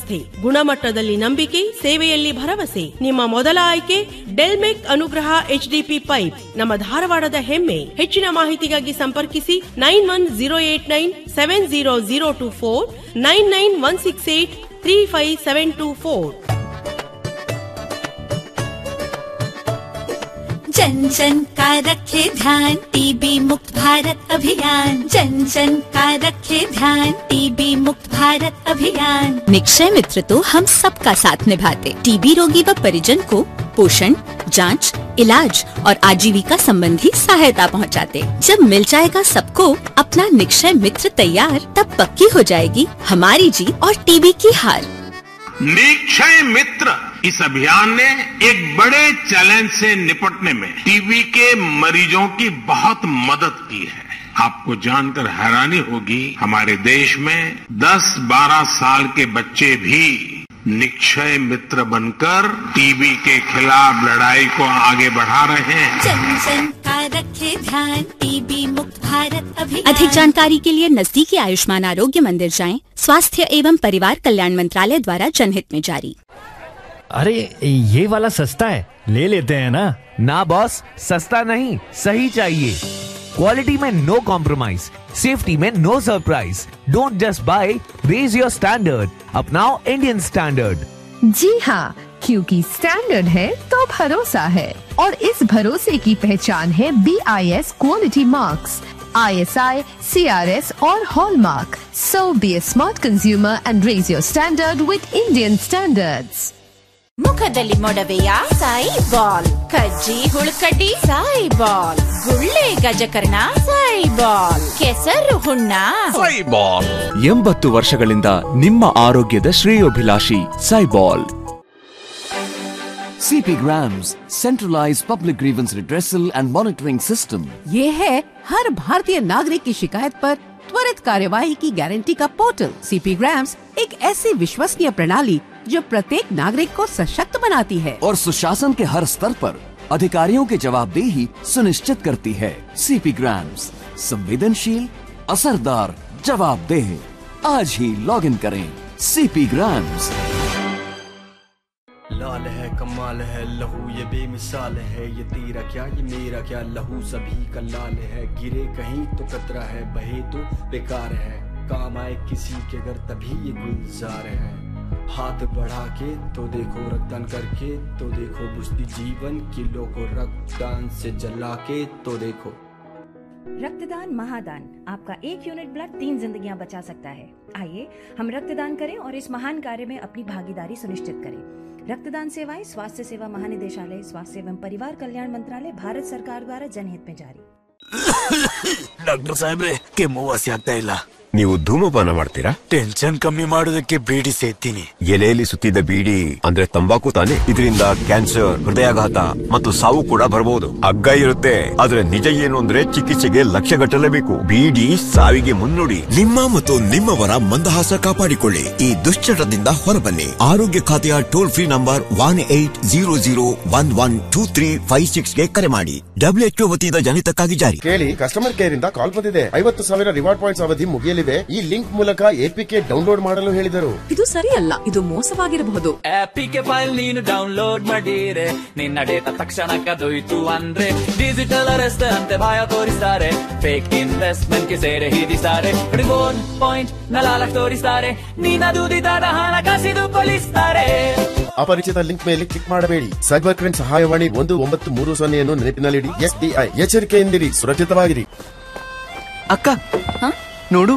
ಸಂಸ್ಥೆ ಗುಣಮಟ್ಟದಲ್ಲಿ ನಂಬಿಕೆ ಸೇವೆಯಲ್ಲಿ ಭರವಸೆ ನಿಮ್ಮ ಮೊದಲ ಆಯ್ಕೆ ಡೆಲ್ಮೆಕ್ ಅನುಗ್ರಹ ಎಚ್ಡಿಪಿ ಪೈಪ್ ನಮ್ಮ ಧಾರವಾಡದ ಹೆಮ್ಮೆ ಹೆಚ್ಚಿನ ಮಾಹಿತಿಗಾಗಿ ಸಂಪರ್ಕಿಸಿ nine one zero eight nine seven zero zero two four nine nine one six eight three five seven two four जन जन का रखे ध्यान टीबी मुक्त भारत अभियान जन जन का रखे ध्यान टीबी मुक्त भारत अभियान निक्षय मित्र तो हम सबका साथ निभाते टीबी रोगी व परिजन को पोषण जांच, इलाज और आजीविका संबंधी सहायता पहुंचाते। जब मिल जाएगा सबको अपना निक्षय मित्र तैयार तब पक्की हो जाएगी हमारी जीत और टीबी की हार निक्षय मित्र इस अभियान ने एक बड़े चैलेंज से निपटने में टीबी के मरीजों की बहुत मदद की है आपको जानकर हैरानी होगी हमारे देश में 10-12 साल के बच्चे भी निक्षय मित्र बनकर टीबी के खिलाफ लड़ाई को आगे बढ़ा रहे हैं जन जन का रखे ध्यान टीबी मुक्त भारत अभियान अधिक जानकारी के लिए नजदीकी आयुष्मान आरोग्य मंदिर जाएं स्वास्थ्य एवं परिवार कल्याण मंत्रालय द्वारा जनहित में जारी अरे ये वाला सस्ता है ले लेते हैं ना ना बॉस सस्ता नहीं सही चाहिए क्वालिटी में नो कॉम्प्रोमाइज सेफ्टी में no surprise don't just buy raise your standard अपनाओ इंडियन स्टैंडर्ड जी हाँ क्योंकि स्टैंडर्ड है तो भरोसा है और इस भरोसे की पहचान है B I S quality marks I S I C R S और hallmark so be a smart consumer and raise your standard with Indian standards ಮುಖದಲ್ಲಿ ಮೊಡವೆಯ ಸಾಯಿ ಬಾಲ್ ಕಜ್ಜಿ ಹುಳುಕಡ್ಡಿ ಸಾಯಿ ಬಾಲ್ ಗುಳ್ಳೆ ಗಜಕರ್ಣ ಸಾಯಿ ಬಾಲ್ ಕೆಸರು ಹುಣ್ಣ ಎಂಬತ್ತು ವರ್ಷಗಳಿಂದ ನಿಮ್ಮ ಆರೋಗ್ಯದ ಶ್ರೇಯೋಭಿಲಾಷಿ ಸೈಬಾಲ್ CP Grams, centralized public grievance redressal and monitoring system. ये है हर भारतीय नागरिक की शिकायत पर त्वरित कार्यवाही की गारंटी का पोर्टल सीपी ग्राम्स एक ऐसी विश्वसनीय प्रणाली जो प्रत्येक नागरिक को सशक्त बनाती है और सुशासन के हर स्तर पर अधिकारियों की जवाबदेही सुनिश्चित करती है सीपी ग्राम्स संवेदनशील असरदार जवाबदेह आज ही लॉग इन करें सीपी ग्राम्स लाल है कमाल है लहू ये बेमिसाल है ये तेरा क्या ये मेरा क्या लहू सभी का लाल है गिरे कहीं तो कतरा है बहे तो बेकार है काम आए किसी के अगर तभी ये गुलजार है हाथ बढ़ा के तो देखो रक्तदान करके तो देखो बुझती जीवन किलो को रक्तदान से जला के तो देखो रक्तदान महादान आपका एक यूनिट ब्लड तीन जिंदगियां बचा सकता है आइए हम रक्तदान करें और इस महान कार्य में अपनी भागीदारी सुनिश्चित करें रक्तदान सेवाएं स्वास्थ्य सेवा महानिदेशालय स्वास्थ्य एवं परिवार कल्याण मंत्रालय भारत सरकार द्वारा जनहित में जारी ಡಾಕ್ಟರ್ ಸಾಹೇಬ್ರೆ ಕೆಮ್ಮು ವಾಸಿ ಆಗ್ತಾ ಇಲ್ಲ ನೀವು ಧೂಮಪಾನ ಮಾಡ್ತೀರಾ ಟೆನ್ಷನ್ ಕಮ್ಮಿ ಮಾಡೋದಕ್ಕೆ ಬೀಡಿ ಸೇತೀನಿ ಎಲೆಯಲ್ಲಿ ಸುತ್ತಿದ ಬೀಡಿ ಅಂದ್ರೆ ತಂಬಾಕು ತಾನೆ ಇದರಿಂದ ಕ್ಯಾನ್ಸರ್ ಹೃದಯಾಘಾತ ಮತ್ತು ಸಾವು ಕೂಡ ಬರಬಹುದು ಹಗ್ಗ ಇರುತ್ತೆ ಆದ್ರೆ ನಿಜ ಏನು ಅಂದ್ರೆ ಚಿಕಿತ್ಸೆಗೆ ಲಕ್ಷ ಗಟ್ಟಲೇಬೇಕು ಬೀಡಿ ಸಾವಿಗೆ ಮುನ್ನುಡಿ ನಿಮ್ಮ ಮತ್ತು ನಿಮ್ಮವರ ಮಂದಹಾಸ ಕಾಪಾಡಿಕೊಳ್ಳಿ ಈ ದುಶ್ಚಟದಿಂದ ಹೊರಬನ್ನಿ ಆರೋಗ್ಯ ಖಾತೆಯ toll free number one eight zero zero one one two three five six ಗೆ ಕರೆ ಮಾಡಿ ಡಬ್ಲ್ಯೂಎಚ್ಒ ವತಿಯಿಂದ ಜನಿತಕ್ಕಾಗಿ ಜಾರಿ ಕೇಳಿ ಕಸ್ಟಮರ್ ಕೇರ್ ಇಂದ ಕಾಲ್ ಬಂದಿದೆ ಐವತ್ತು ಸಾವಿರ ರಿವಾರ್ಡ್ ಪಾಯಿಂಟ್ಸ್ ಅವಧಿ ಮುಗಿಯಲಿದೆ ಈ ಲಿಂಕ್ ಮೂಲಕ ಎಪಿಕೆ ಡೌನ್ಲೋಡ್ ಮಾಡಲು ಹೇಳಿದರು ಇದು ಸರಿಯಲ್ಲ ಇದು ಮೋಸವಾಗಿರಬಹುದು ಆಪಿಗೆ ಫೈಲ್ ನೀನು ಡೌನ್ಲೋಡ್ ಮಾಡಿರೆ ನಿನ್ನ ಡೇಟಾ ತಕ್ಷಣ ಕದೊಯ್ತು ಅಂದ್ರೆ ಡಿಜಿಟಲ್ ಅರೆಸ್ಟ್ ಅಂತೆ ಭಯ ತೋರಿಸ್ತಾರೆ ಫೇಕ್ ಇನ್ವೆಸ್ಟ್ಮೆಂಟ್ ಗೆ ಸೇರೆ ಹಿಡಿಸ್ತಾರೆ ರಿಬೋನ್ ಪಾಯಿಂಟ್ ನಲಾಲಕ್ ತೋರಿಸ್ತಾರೆ ನಿನ್ನ ದುಡಿದಾದ ಹಣ ಕಸಿದು ಕೊಲಿಸ್ತಾರೆ ಅಪರಿಚಿತ ಲಿಂಕ್ ಮೇಲೆ ಕ್ಲಿಕ್ ಮಾಡಬೇಡಿ ಸೈಬರ್ ಕ್ರೈಮ್ ಸಹಾಯವಾಣಿ ಒಂದು ಒಂಬತ್ತು ಮೂರು ಸೊನ್ನೆಯನ್ನು ನೆನಪಿನಲ್ಲಿಡಿ ಎಸ್ಡಿಐ ಎಚ್ಚರಿಕೆಯಿಂದಿರಿ ಸುರಕ್ಷಿತವಾಗಿರಿ ಅಕ್ಕ ನೋಡು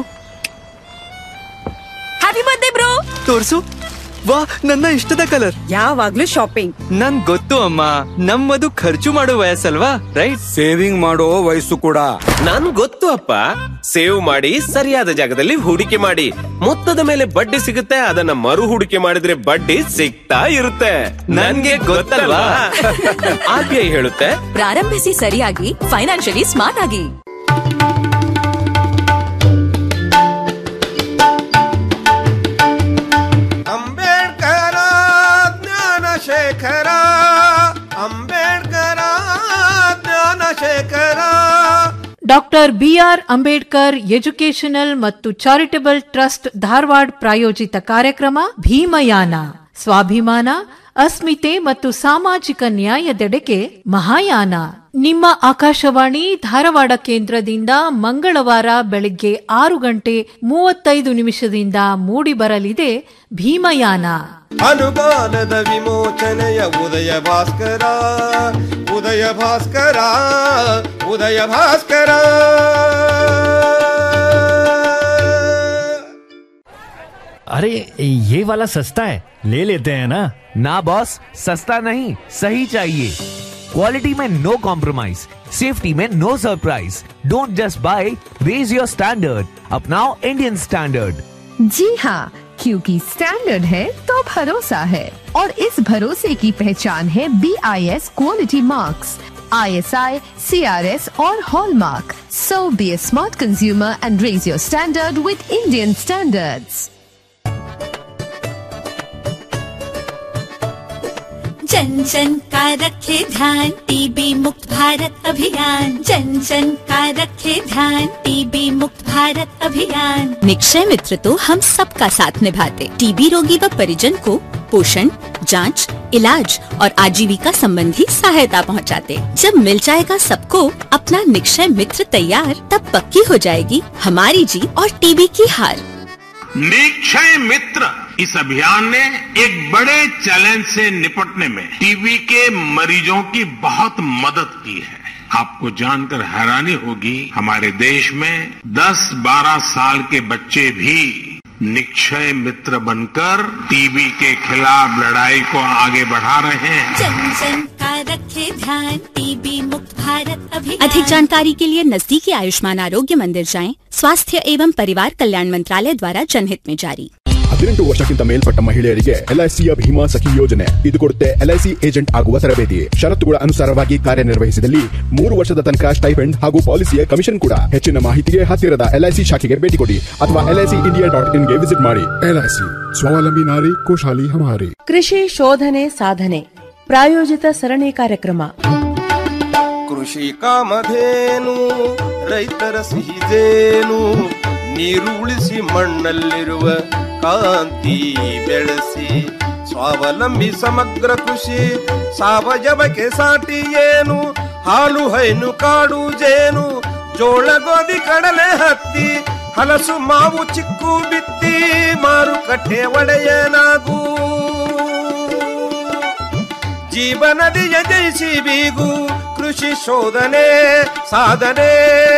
ಹ್ಯಾಪಿ ಬರ್ತ್ಡೇ ಬ್ರೋ ತೋರ್ಸು ವಾ ನನ್ನ ಇಷ್ಟದ ಕಲರ್ ಯಾವಾಗ್ಲೂ ಶಾಪಿಂಗ್ ನನ್ ಗೊತ್ತು ಅಮ್ಮ ನಮ್ಮದು ಖರ್ಚು ಮಾಡೋ ವಯಸ್ಸಲ್ವಾ ರೈಟ್ ಸೇವಿಂಗ್ ಮಾಡೋ ವಯಸ್ಸು ಕೂಡ ನನ್ ಗೊತ್ತು ಅಪ್ಪ ಸೇವ್ ಮಾಡಿ ಸರಿಯಾದ ಜಾಗದಲ್ಲಿ ಹೂಡಿಕೆ ಮಾಡಿ ಮೊತ್ತದ ಮೇಲೆ ಬಡ್ಡಿ ಸಿಗುತ್ತೆ ಅದನ್ನ ಮರು ಹೂಡಿಕೆ ಮಾಡಿದ್ರೆ ಬಡ್ಡಿ ಸಿಗ್ತಾ ಇರುತ್ತೆ ನನ್ಗೆ ಗೊತ್ತಲ್ವಾ ಆರ್ ಬಿ ಐ ಹೇಳುತ್ತೆ ಪ್ರಾರಂಭಿಸಿ ಸರಿಯಾಗಿ ಫೈನಾನ್ಷಿಯಲಿ ಸ್ಮಾರ್ಟ್ ಆಗಿ Ambedkar Jnanashekhara Ambedkar Jnanashekhara doctor BR Ambedkar educational ಮತ್ತು ಚಾರಿಟಬಲ್ ಟ್ರಸ್ಟ್ ಧಾರವಾಡ ಪ್ರಾಯೋಜಿತ ಕಾರ್ಯಕ್ರಮ ಭೀಮಯಾನ ಸ್ವಾಭಿಮಾನ ಅಸ್ಮಿತೆ ಮತ್ತು ಸಾಮಾಜಿಕ ನ್ಯಾಯದೆಡೆಗೆ ಮಹಾಯಾನ ನಿಮ್ಮ ಆಕಾಶವಾಣಿ ಧಾರವಾಡ ಕೇಂದ್ರದಿಂದ ಮಂಗಳವಾರ ಬೆಳಿಗ್ಗೆ ಆರು ಗಂಟೆ ಮೂವತ್ತೈದು ನಿಮಿಷದಿಂದ ಮೂಡಿಬರಲಿದೆ ಭೀಮಯಾನ ಅನುಮಾನದ ವಿಮೋಚನೆಯ ಉದಯ ಭಾಸ್ಕರ ಉದಯ ಭಾಸ್ಕರ ಉದಯ ಭಾಸ್ಕರ अरे ये वाला सस्ता है ले लेते हैं ना ना बॉस सस्ता नहीं सही चाहिए क्वालिटी में नो कॉम्प्रोमाइज सेफ्टी में no surprise don't just buy raise your standard अपनाओ इंडियन स्टैंडर्ड जी हाँ क्योंकि स्टैंडर्ड है तो भरोसा है और इस भरोसे की पहचान है B I S quality marks I S I C R S और hallmark so be a smart consumer and raise your standard with Indian standards जन जन का रखे ध्यान टीबी मुक्त भारत अभियान जन जन का रखे ध्यान टीबी मुक्त भारत अभियान निक्षय मित्र तो हम सबका साथ निभाते टीबी रोगी व परिजन को पोषण जांच, इलाज और आजीविका संबंधी सहायता पहुंचाते। जब मिल जाएगा सबको अपना निक्षय मित्र तैयार तब पक्की हो जाएगी हमारी जीत और टीबी की हार निक्षय मित्र इस अभियान ने एक बड़े चैलेंज से निपटने में टीबी के मरीजों की बहुत मदद की है आपको जानकर हैरानी होगी हमारे देश में 10-12 साल के बच्चे भी निक्षय मित्र बनकर टीबी के खिलाफ लड़ाई को आगे बढ़ा रहे हैं जन जन का रखे ध्यान टीबी मुक्त भारत अभियान अधिक जानकारी के लिए नजदीकी आयुष्मान आरोग्य मंदिर जाएं स्वास्थ्य एवं परिवार कल्याण मंत्रालय द्वारा जनहित में जारी ಹದಿನೆಂಟು ವರ್ಷಕ್ಕಿಂತ ಮೇಲ್ಪಟ್ಟ ಮಹಿಳೆಯರಿಗೆ ಎಲ್ಐಸಿಯ ಭೀಮಾ ಸಖಿ ಯೋಜನೆ ಇದು ಕೊಡುತ್ತೆ ಎಲ್ಐಸಿ ಏಜೆಂಟ್ ಆಗುವ ತರಬೇತಿ ಷರತ್ತುಗಳ ಅನುಸಾರವಾಗಿ ಕಾರ್ಯನಿರ್ವಹಿಸಿದಲ್ಲಿ ಮೂರು ವರ್ಷದ ತನಕ ಸ್ಟೈಪೆಂಡ್ ಹಾಗೂ ಪಾಲಿಸಿಯ ಕಮಿಷನ್ ಕೂಡ ಹೆಚ್ಚಿನ ಮಾಹಿತಿಗೆ ಹತ್ತಿರದ ಎಲ್ಐಸಿ ಶಾಖೆಗೆ ಭೇಟಿ ಕೊಡಿ ಅಥವಾ ಎಲ್ಐಸಿ ಇಂಡಿಯಾ ಡಾಟ್ ಇನ್ಗೆ ವಿಸಿಟ್ ಮಾಡಿ ಎಲ್ಐಸಿ ಸ್ವಾವಲಂಬಿ ನಾರಿ ಖುಷಾಲಿ ಹಮಾರಿ ಕೃಷಿ ಶೋಧನೆ ಸಾಧನೆ ಪ್ರಾಯೋಜಿತ ಸರಣಿ ಕಾರ್ಯಕ್ರಮ ಕೃಷಿ ಕಾಮಧೇನು ರೈತರ ಸಿಹಿದೇನು ನೀರು ಉಳಿಸಿ ಮಣ್ಣಲ್ಲಿರುವ ಕಾಂತಿ ಬೆಳೆಸಿ ಸ್ವಾವಲಂಬಿ ಸಮಗ್ರ ಕೃಷಿ ಸಾವಯವಕ್ಕೆ ಸಾಟಿ ಏನು ಹಾಲು ಹೈನು ಕಾಡು ಜೇನು ಜೋಳ ಗೋಧಿ ಕಡಲೆ ಹತ್ತಿ ಹಲಸು ಮಾವು ಚಿಕ್ಕು ಬಿತ್ತಿ ಮಾರುಕಟ್ಟೆ ಒಡೆಯನಾಗೂ ಜೀವನದಿಯ ಜಯಿಸಿ ಬೀಗು ಕೃಷಿ ಶೋಧನೆ ಸಾಧನೆ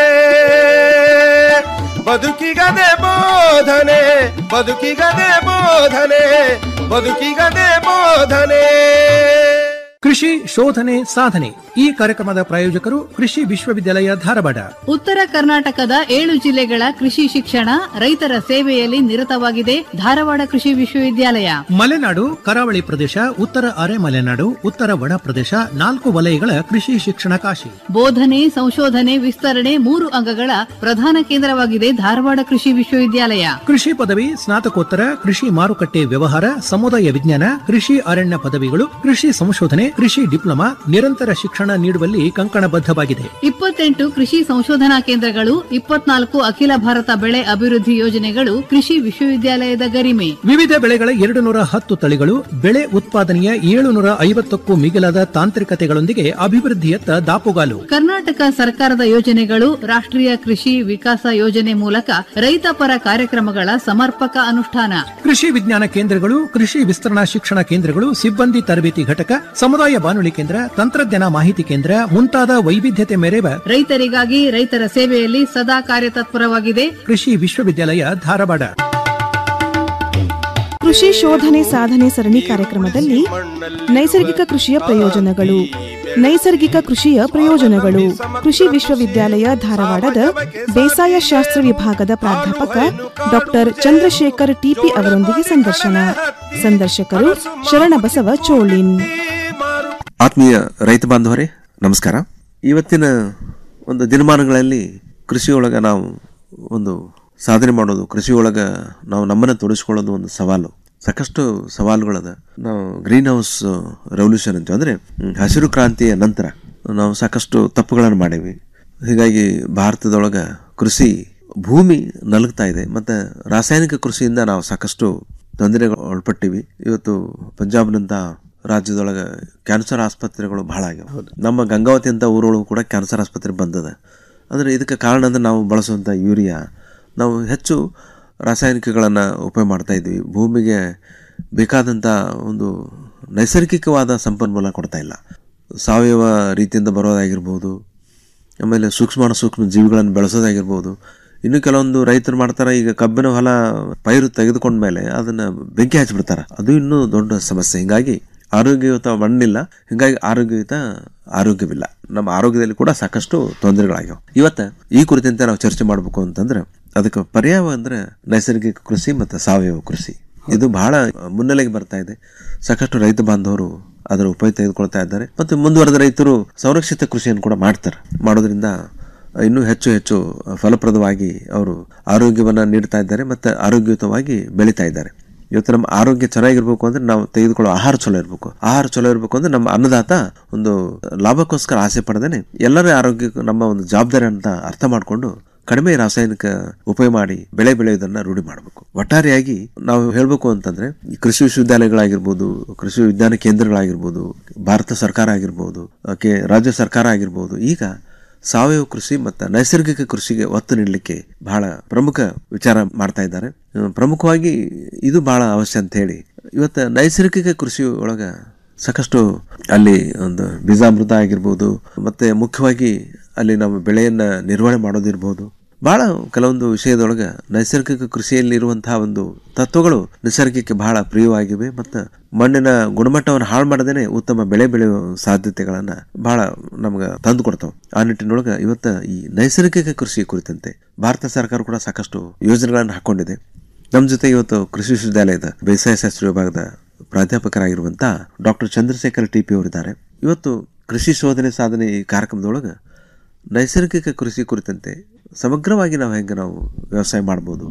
ಬದುಕಿಗದೆ ಬೋಧನೆ ಬದುಕಿಗದೆ ಬೋಧನೆ ಬದುಕಿಗದೆ ಬೋಧನೆ ಕೃಷಿ ಶೋಧನೆ ಸಾಧನೆ ಈ ಕಾರ್ಯಕ್ರಮದ ಪ್ರಾಯೋಜಕರು ಕೃಷಿ ವಿಶ್ವವಿದ್ಯಾಲಯ ಧಾರವಾಡ ಉತ್ತರ ಕರ್ನಾಟಕದ ಏಳು ಜಿಲ್ಲೆಗಳ ಕೃಷಿ ಶಿಕ್ಷಣ ರೈತರ ಸೇವೆಯಲ್ಲಿ ನಿರತವಾಗಿದೆ ಧಾರವಾಡ ಕೃಷಿ ವಿಶ್ವವಿದ್ಯಾಲಯ ಮಲೆನಾಡು ಕರಾವಳಿ ಪ್ರದೇಶ ಉತ್ತರ ಅರೆ ಮಲೆನಾಡು ಉತ್ತರ ಒಣ ಪ್ರದೇಶ ನಾಲ್ಕು ವಲಯಗಳ ಕೃಷಿ ಶಿಕ್ಷಣ ಕಾಶಿ ಬೋಧನೆ ಸಂಶೋಧನೆ ವಿಸ್ತರಣೆ ಮೂರು ಅಂಗಗಳ ಪ್ರಧಾನ ಕೇಂದ್ರವಾಗಿದೆ ಧಾರವಾಡ ಕೃಷಿ ವಿಶ್ವವಿದ್ಯಾಲಯ ಕೃಷಿ ಪದವಿ ಸ್ನಾತಕೋತ್ತರ ಕೃಷಿ ಮಾರುಕಟ್ಟೆ ವ್ಯವಹಾರ ಸಮುದಾಯ ವಿಜ್ಞಾನ ಕೃಷಿ ಅರಣ್ಯ ಪದವಿಗಳು ಕೃಷಿ ಸಂಶೋಧನೆ ಕೃಷಿ ಡಿಪ್ಲೊಮಾ ನಿರಂತರ ಶಿಕ್ಷಣ ನೀಡುವಲ್ಲಿ ಕಂಕಣಬದ್ಧವಾಗಿದೆ ಇಪ್ಪತ್ತೆಂಟು ಕೃಷಿ ಸಂಶೋಧನಾ ಕೇಂದ್ರಗಳು ಇಪ್ಪತ್ನಾಲ್ಕು ಅಖಿಲ ಭಾರತ ಬೆಳೆ ಅಭಿವೃದ್ಧಿ ಯೋಜನೆಗಳು ಕೃಷಿ ವಿಶ್ವವಿದ್ಯಾಲಯದ ಗರಿಮೆ ವಿವಿಧ ಬೆಳೆಗಳ ಎರಡು ನೂರ ಹತ್ತು ತಳಿಗಳು ಬೆಳೆ ಉತ್ಪಾದನೆಯ ಏಳುನೂರ ಐವತ್ತಕ್ಕೂ ಮಿಗಿಲಾದ ತಾಂತ್ರಿಕತೆಗಳೊಂದಿಗೆ ಅಭಿವೃದ್ಧಿಯತ್ತ ದಾಪುಗಾಲು ಕರ್ನಾಟಕ ಸರ್ಕಾರದ ಯೋಜನೆಗಳು ರಾಷ್ಟ್ರೀಯ ಕೃಷಿ ವಿಕಾಸ ಯೋಜನೆ ಮೂಲಕ ರೈತ ಪರ ಕಾರ್ಯಕ್ರಮಗಳ ಸಮರ್ಪಕ ಅನುಷ್ಠಾನ ಕೃಷಿ ವಿಜ್ಞಾನ ಕೇಂದ್ರಗಳು ಕೃಷಿ ವಿಸ್ತರಣಾ ಶಿಕ್ಷಣ ಕೇಂದ್ರಗಳು ಸಿಬ್ಬಂದಿ ತರಬೇತಿ ಘಟಕ ಸಮುದಾಯ ಬಾನುಲಿ ಕೇಂದ್ರ ತಂತ್ರಜ್ಞಾನ ಮಾಹಿತಿ ಕೇಂದ್ರ ಮುಂತಾದ ವೈವಿಧ್ಯತೆ ಮೆರೆವ ರೈತರಿಗಾಗಿ ರೈತರ ಸೇವೆಯಲ್ಲಿ ಸದಾ ಕಾರ್ಯತತ್ಪರವಾಗಿದೆ ಕೃಷಿ ವಿಶ್ವವಿದ್ಯಾಲಯ ಧಾರವಾಡ ಕೃಷಿ ಶೋಧನೆ ಸಾಧನೆ ಸರಣಿ ಕಾರ್ಯಕ್ರಮದಲ್ಲಿ ನೈಸರ್ಗಿಕ ಕೃಷಿಯ ಪ್ರಯೋಜನಗಳು ನೈಸರ್ಗಿಕ ಕೃಷಿಯ ಪ್ರಯೋಜನಗಳು ಕೃಷಿ ವಿಶ್ವವಿದ್ಯಾಲಯ ಧಾರವಾಡದ ಬೇಸಾಯ ಶಾಸ್ತ್ರ ವಿಭಾಗದ ಪ್ರಾಧ್ಯಾಪಕ ಡಾಕ್ಟರ್ ಚಂದ್ರಶೇಖರ್ ಟಿಪಿ ಅವರೊಂದಿಗೆ ಸಂದರ್ಶನ ಸಂದರ್ಶಕರು ಶರಣಬಸವ ಚೋಳಿನ್ ಆತ್ಮೀಯ ರೈತ ಬಾಂಧವರೇ ನಮಸ್ಕಾರ ಇವತ್ತಿನ ಒಂದು ದಿನಮಾನಗಳಲ್ಲಿ ಕೃಷಿಯೊಳಗೆ ನಾವು ಒಂದು ಸಾಧನೆ ಮಾಡೋದು ಕೃಷಿಯೊಳಗೆ ನಾವು ನಮ್ಮನ್ನು ತೊಡಗಿಸ್ಕೊಳ್ಳೋದು ಒಂದು ಸವಾಲು ಸಾಕಷ್ಟು ಸವಾಲುಗಳದ ನಾವು ಗ್ರೀನ್ ಹೌಸ್ ರೆವಲ್ಯೂಷನ್ ಅಂತೀವಿ ಅಂದರೆ ಹಸಿರು ಕ್ರಾಂತಿಯ ನಂತರ ನಾವು ಸಾಕಷ್ಟು ತಪ್ಪುಗಳನ್ನು ಮಾಡೀವಿ ಹೀಗಾಗಿ ಭಾರತದೊಳಗ ಕೃಷಿ ಭೂಮಿ ನಲುಗ್ತಾ ಇದೆ ಮತ್ತು ರಾಸಾಯನಿಕ ಕೃಷಿಯಿಂದ ನಾವು ಸಾಕಷ್ಟು ತೊಂದರೆಗಳು ಒಳಪಟ್ಟಿವಿ ಇವತ್ತು ಪಂಜಾಬ್ನಂತ ರಾಜ್ಯದೊಳಗೆ ಕ್ಯಾನ್ಸರ್ ಆಸ್ಪತ್ರೆಗಳು ಬಹಳ ಆಗ್ಯಾವ ನಮ್ಮ ಗಂಗಾವತಿ ಅಂತ ಊರೊಳಗೂ ಕೂಡ ಕ್ಯಾನ್ಸರ್ ಆಸ್ಪತ್ರೆ ಬಂದದ ಅಂದರೆ ಇದಕ್ಕೆ ಕಾರಣ ಅಂದ್ರೆ ನಾವು ಬಳಸುವಂಥ ಯೂರಿಯಾ ನಾವು ಹೆಚ್ಚು ರಾಸಾಯನಿಕಗಳನ್ನು ಉಪಯೋಗ ಮಾಡ್ತಾ ಇದ್ವಿ ಭೂಮಿಗೆ ಬೇಕಾದಂಥ ಒಂದು ನೈಸರ್ಗಿಕವಾದ ಸಂಪನ್ಮೂಲ ಕೊಡ್ತಾ ಇಲ್ಲ ಸಾವಯವ ರೀತಿಯಿಂದ ಬರೋದಾಗಿರ್ಬೋದು ಆಮೇಲೆ ಸೂಕ್ಷ್ಮಾಣು ಸೂಕ್ಷ್ಮ ಜೀವಿಗಳನ್ನು ಬೆಳೆಸೋದಾಗಿರ್ಬೋದು ಇನ್ನು ಕೆಲವೊಂದು ರೈತರು ಮಾಡ್ತಾರೆ ಈಗ ಕಬ್ಬಿನ ಹೊಲ ಪೈರು ತೆಗೆದುಕೊಂಡ ಮೇಲೆ ಅದನ್ನು ಬೆಂಕಿ ಹಚ್ಚಿಬಿಡ್ತಾರೆ ಅದು ಇನ್ನೂ ದೊಡ್ಡ ಸಮಸ್ಯೆ ಹಿಂಗಾಗಿ ಆರೋಗ್ಯಯುತ ಮಣ್ಣಿಲ್ಲ ಹಿಂಗಾಗಿ ಆರೋಗ್ಯಯುತ ಆರೋಗ್ಯವಿಲ್ಲ ನಮ್ಮ ಆರೋಗ್ಯದಲ್ಲಿ ಕೂಡ ಸಾಕಷ್ಟು ತೊಂದರೆಗಳಾಗ್ಯಾವ ಇವತ್ತು ಈ ಕುರಿತಂತೆ ನಾವು ಚರ್ಚೆ ಮಾಡಬೇಕು ಅಂತಂದ್ರೆ ಅದಕ್ಕೆ ಪರ್ಯಾಯ ಅಂದ್ರೆ ನೈಸರ್ಗಿಕ ಕೃಷಿ ಮತ್ತು ಸಾವಯವ ಕೃಷಿ ಇದು ಬಹಳ ಮುನ್ನೆಲೆಗೆ ಬರ್ತಾ ಇದೆ ಸಾಕಷ್ಟು ರೈತ ಬಾಂಧವರು ಅದರ ಉಪಯೋಗ ತೆಗೆದುಕೊಳ್ತಾ ಇದ್ದಾರೆ ಮತ್ತು ಮುಂದುವರೆದ ರೈತರು ಸಂರಕ್ಷಿತ ಕೃಷಿಯನ್ನು ಕೂಡ ಮಾಡ್ತಾರೆ ಮಾಡೋದ್ರಿಂದ ಇನ್ನೂ ಹೆಚ್ಚು ಹೆಚ್ಚು ಫಲಪ್ರದವಾಗಿ ಅವರು ಆರೋಗ್ಯವನ್ನು ನೀಡ್ತಾ ಇದ್ದಾರೆ ಮತ್ತು ಆರೋಗ್ಯಯುತವಾಗಿ ಬೆಳೀತಾ ಇದ್ದಾರೆ ಇವತ್ತು ನಮ್ಮ ಆರೋಗ್ಯ ಚೆನ್ನಾಗಿರ್ಬೇಕು ಅಂದ್ರೆ ನಾವು ತೆಗೆದುಕೊಳ್ಳೋ ಆಹಾರ ಚಲೋ ಇರಬೇಕು ಆಹಾರ ಚಲೋ ಇರಬೇಕು ಅಂದ್ರೆ ನಮ್ಮ ಅನ್ನದಾತ ಒಂದು ಲಾಭಕ್ಕೋಸ್ಕರ ಆಸೆ ಪಡೆದೇನೆ ಎಲ್ಲರ ಆರೋಗ್ಯ ನಮ್ಮ ಒಂದು ಜವಾಬ್ದಾರಿ ಅಂತ ಅರ್ಥ ಮಾಡಿಕೊಂಡು ಕಡಿಮೆ ರಾಸಾಯನಿಕ ಉಪಯೋಗ ಮಾಡಿ ಬೆಳೆ ಬೆಳೆಯೋದನ್ನ ರೂಢಿ ಮಾಡಬೇಕು ಒಟ್ಟಾರೆಯಾಗಿ ನಾವು ಹೇಳಬೇಕು ಅಂತಂದ್ರೆ ಈ ಕೃಷಿ ವಿಶ್ವವಿದ್ಯಾಲಯಗಳಾಗಿರ್ಬೋದು ಕೃಷಿ ವಿಜ್ಞಾನ ಕೇಂದ್ರಗಳಾಗಿರ್ಬೋದು ಭಾರತ ಸರ್ಕಾರ ಆಗಿರ್ಬೋದು ಕೆ ರಾಜ್ಯ ಸರ್ಕಾರ ಆಗಿರ್ಬೋದು ಈಗ ಸಾವಯವ ಕೃಷಿ ಮತ್ತು ನೈಸರ್ಗಿಕ ಕೃಷಿಗೆ ಒತ್ತು ನೀಡಲಿಕ್ಕೆ ಬಹಳ ಪ್ರಮುಖ ವಿಚಾರ ಮಾಡ್ತಾ ಇದ್ದಾರೆ ಅಹ್, ಪ್ರಮುಖವಾಗಿ ಇದು ಬಹಳ ಅವಶ್ಯ ಅಂತ ಹೇಳಿ ಇವತ್ತು ನೈಸರ್ಗಿಕ ಕೃಷಿ ಒಳಗ ಸಾಕಷ್ಟು ಅಲ್ಲಿ ಒಂದು ಬೀಜಾಮೃತ ಆಗಿರ್ಬೋದು ಮತ್ತೆ ಮುಖ್ಯವಾಗಿ ಅಲ್ಲಿ ನಾವು ಬೆಳೆಯನ್ನ ನಿರ್ವಹಣೆ ಮಾಡೋದಿರ್ಬೋದು ಬಹಳ ಕೆಲವೊಂದು ವಿಷಯದೊಳಗೆ ನೈಸರ್ಗಿಕ ಕೃಷಿಯಲ್ಲಿ ಇರುವಂತಹ ಒಂದು ತತ್ವಗಳು ನಿಸರ್ಗಕ್ಕೆ ಬಹಳ ಪ್ರಿಯವಾಗಿವೆ ಮತ್ತು ಮಣ್ಣಿನ ಗುಣಮಟ್ಟವನ್ನು ಹಾಳು ಮಾಡದೇನೆ ಉತ್ತಮ ಬೆಳೆ ಬೆಳೆಯುವ ಸಾಧ್ಯತೆಗಳನ್ನ ಬಹಳ ನಮ್ಗೆ ತಂದು ಕೊಡ್ತಾವೆ ಆ ನಿಟ್ಟಿನೊಳಗೆ ಇವತ್ತು ಈ ನೈಸರ್ಗಿಕ ಕೃಷಿ ಕುರಿತಂತೆ ಭಾರತ ಸರ್ಕಾರ ಕೂಡ ಸಾಕಷ್ಟು ಯೋಜನೆಗಳನ್ನು ಹಾಕೊಂಡಿದೆ ನಮ್ಮ ಜೊತೆ ಇವತ್ತು ಕೃಷಿ ವಿಶ್ವವಿದ್ಯಾಲಯದ ಬೇಸಾಯ ಶಾಸ್ತ್ರ ವಿಭಾಗದ ಪ್ರಾಧ್ಯಾಪಕರಾಗಿರುವಂಥ ಡಾಕ್ಟರ್ ಚಂದ್ರಶೇಖರ್ ಟಿ ಪಿ ಅವರಿದ್ದಾರೆ ಇವತ್ತು ಕೃಷಿ ಶೋಧನೆ ಸಾಧನೆ ಈ ಕಾರ್ಯಕ್ರಮದೊಳಗೆ ನೈಸರ್ಗಿಕ ಕೃಷಿ ಕುರಿತಂತೆ ಸಮಗ್ರವಾಗಿ ನಾವು ಹೆಂಗೆ ನಾವು ವ್ಯವಸಾಯ ಮಾಡ್ಬೋದು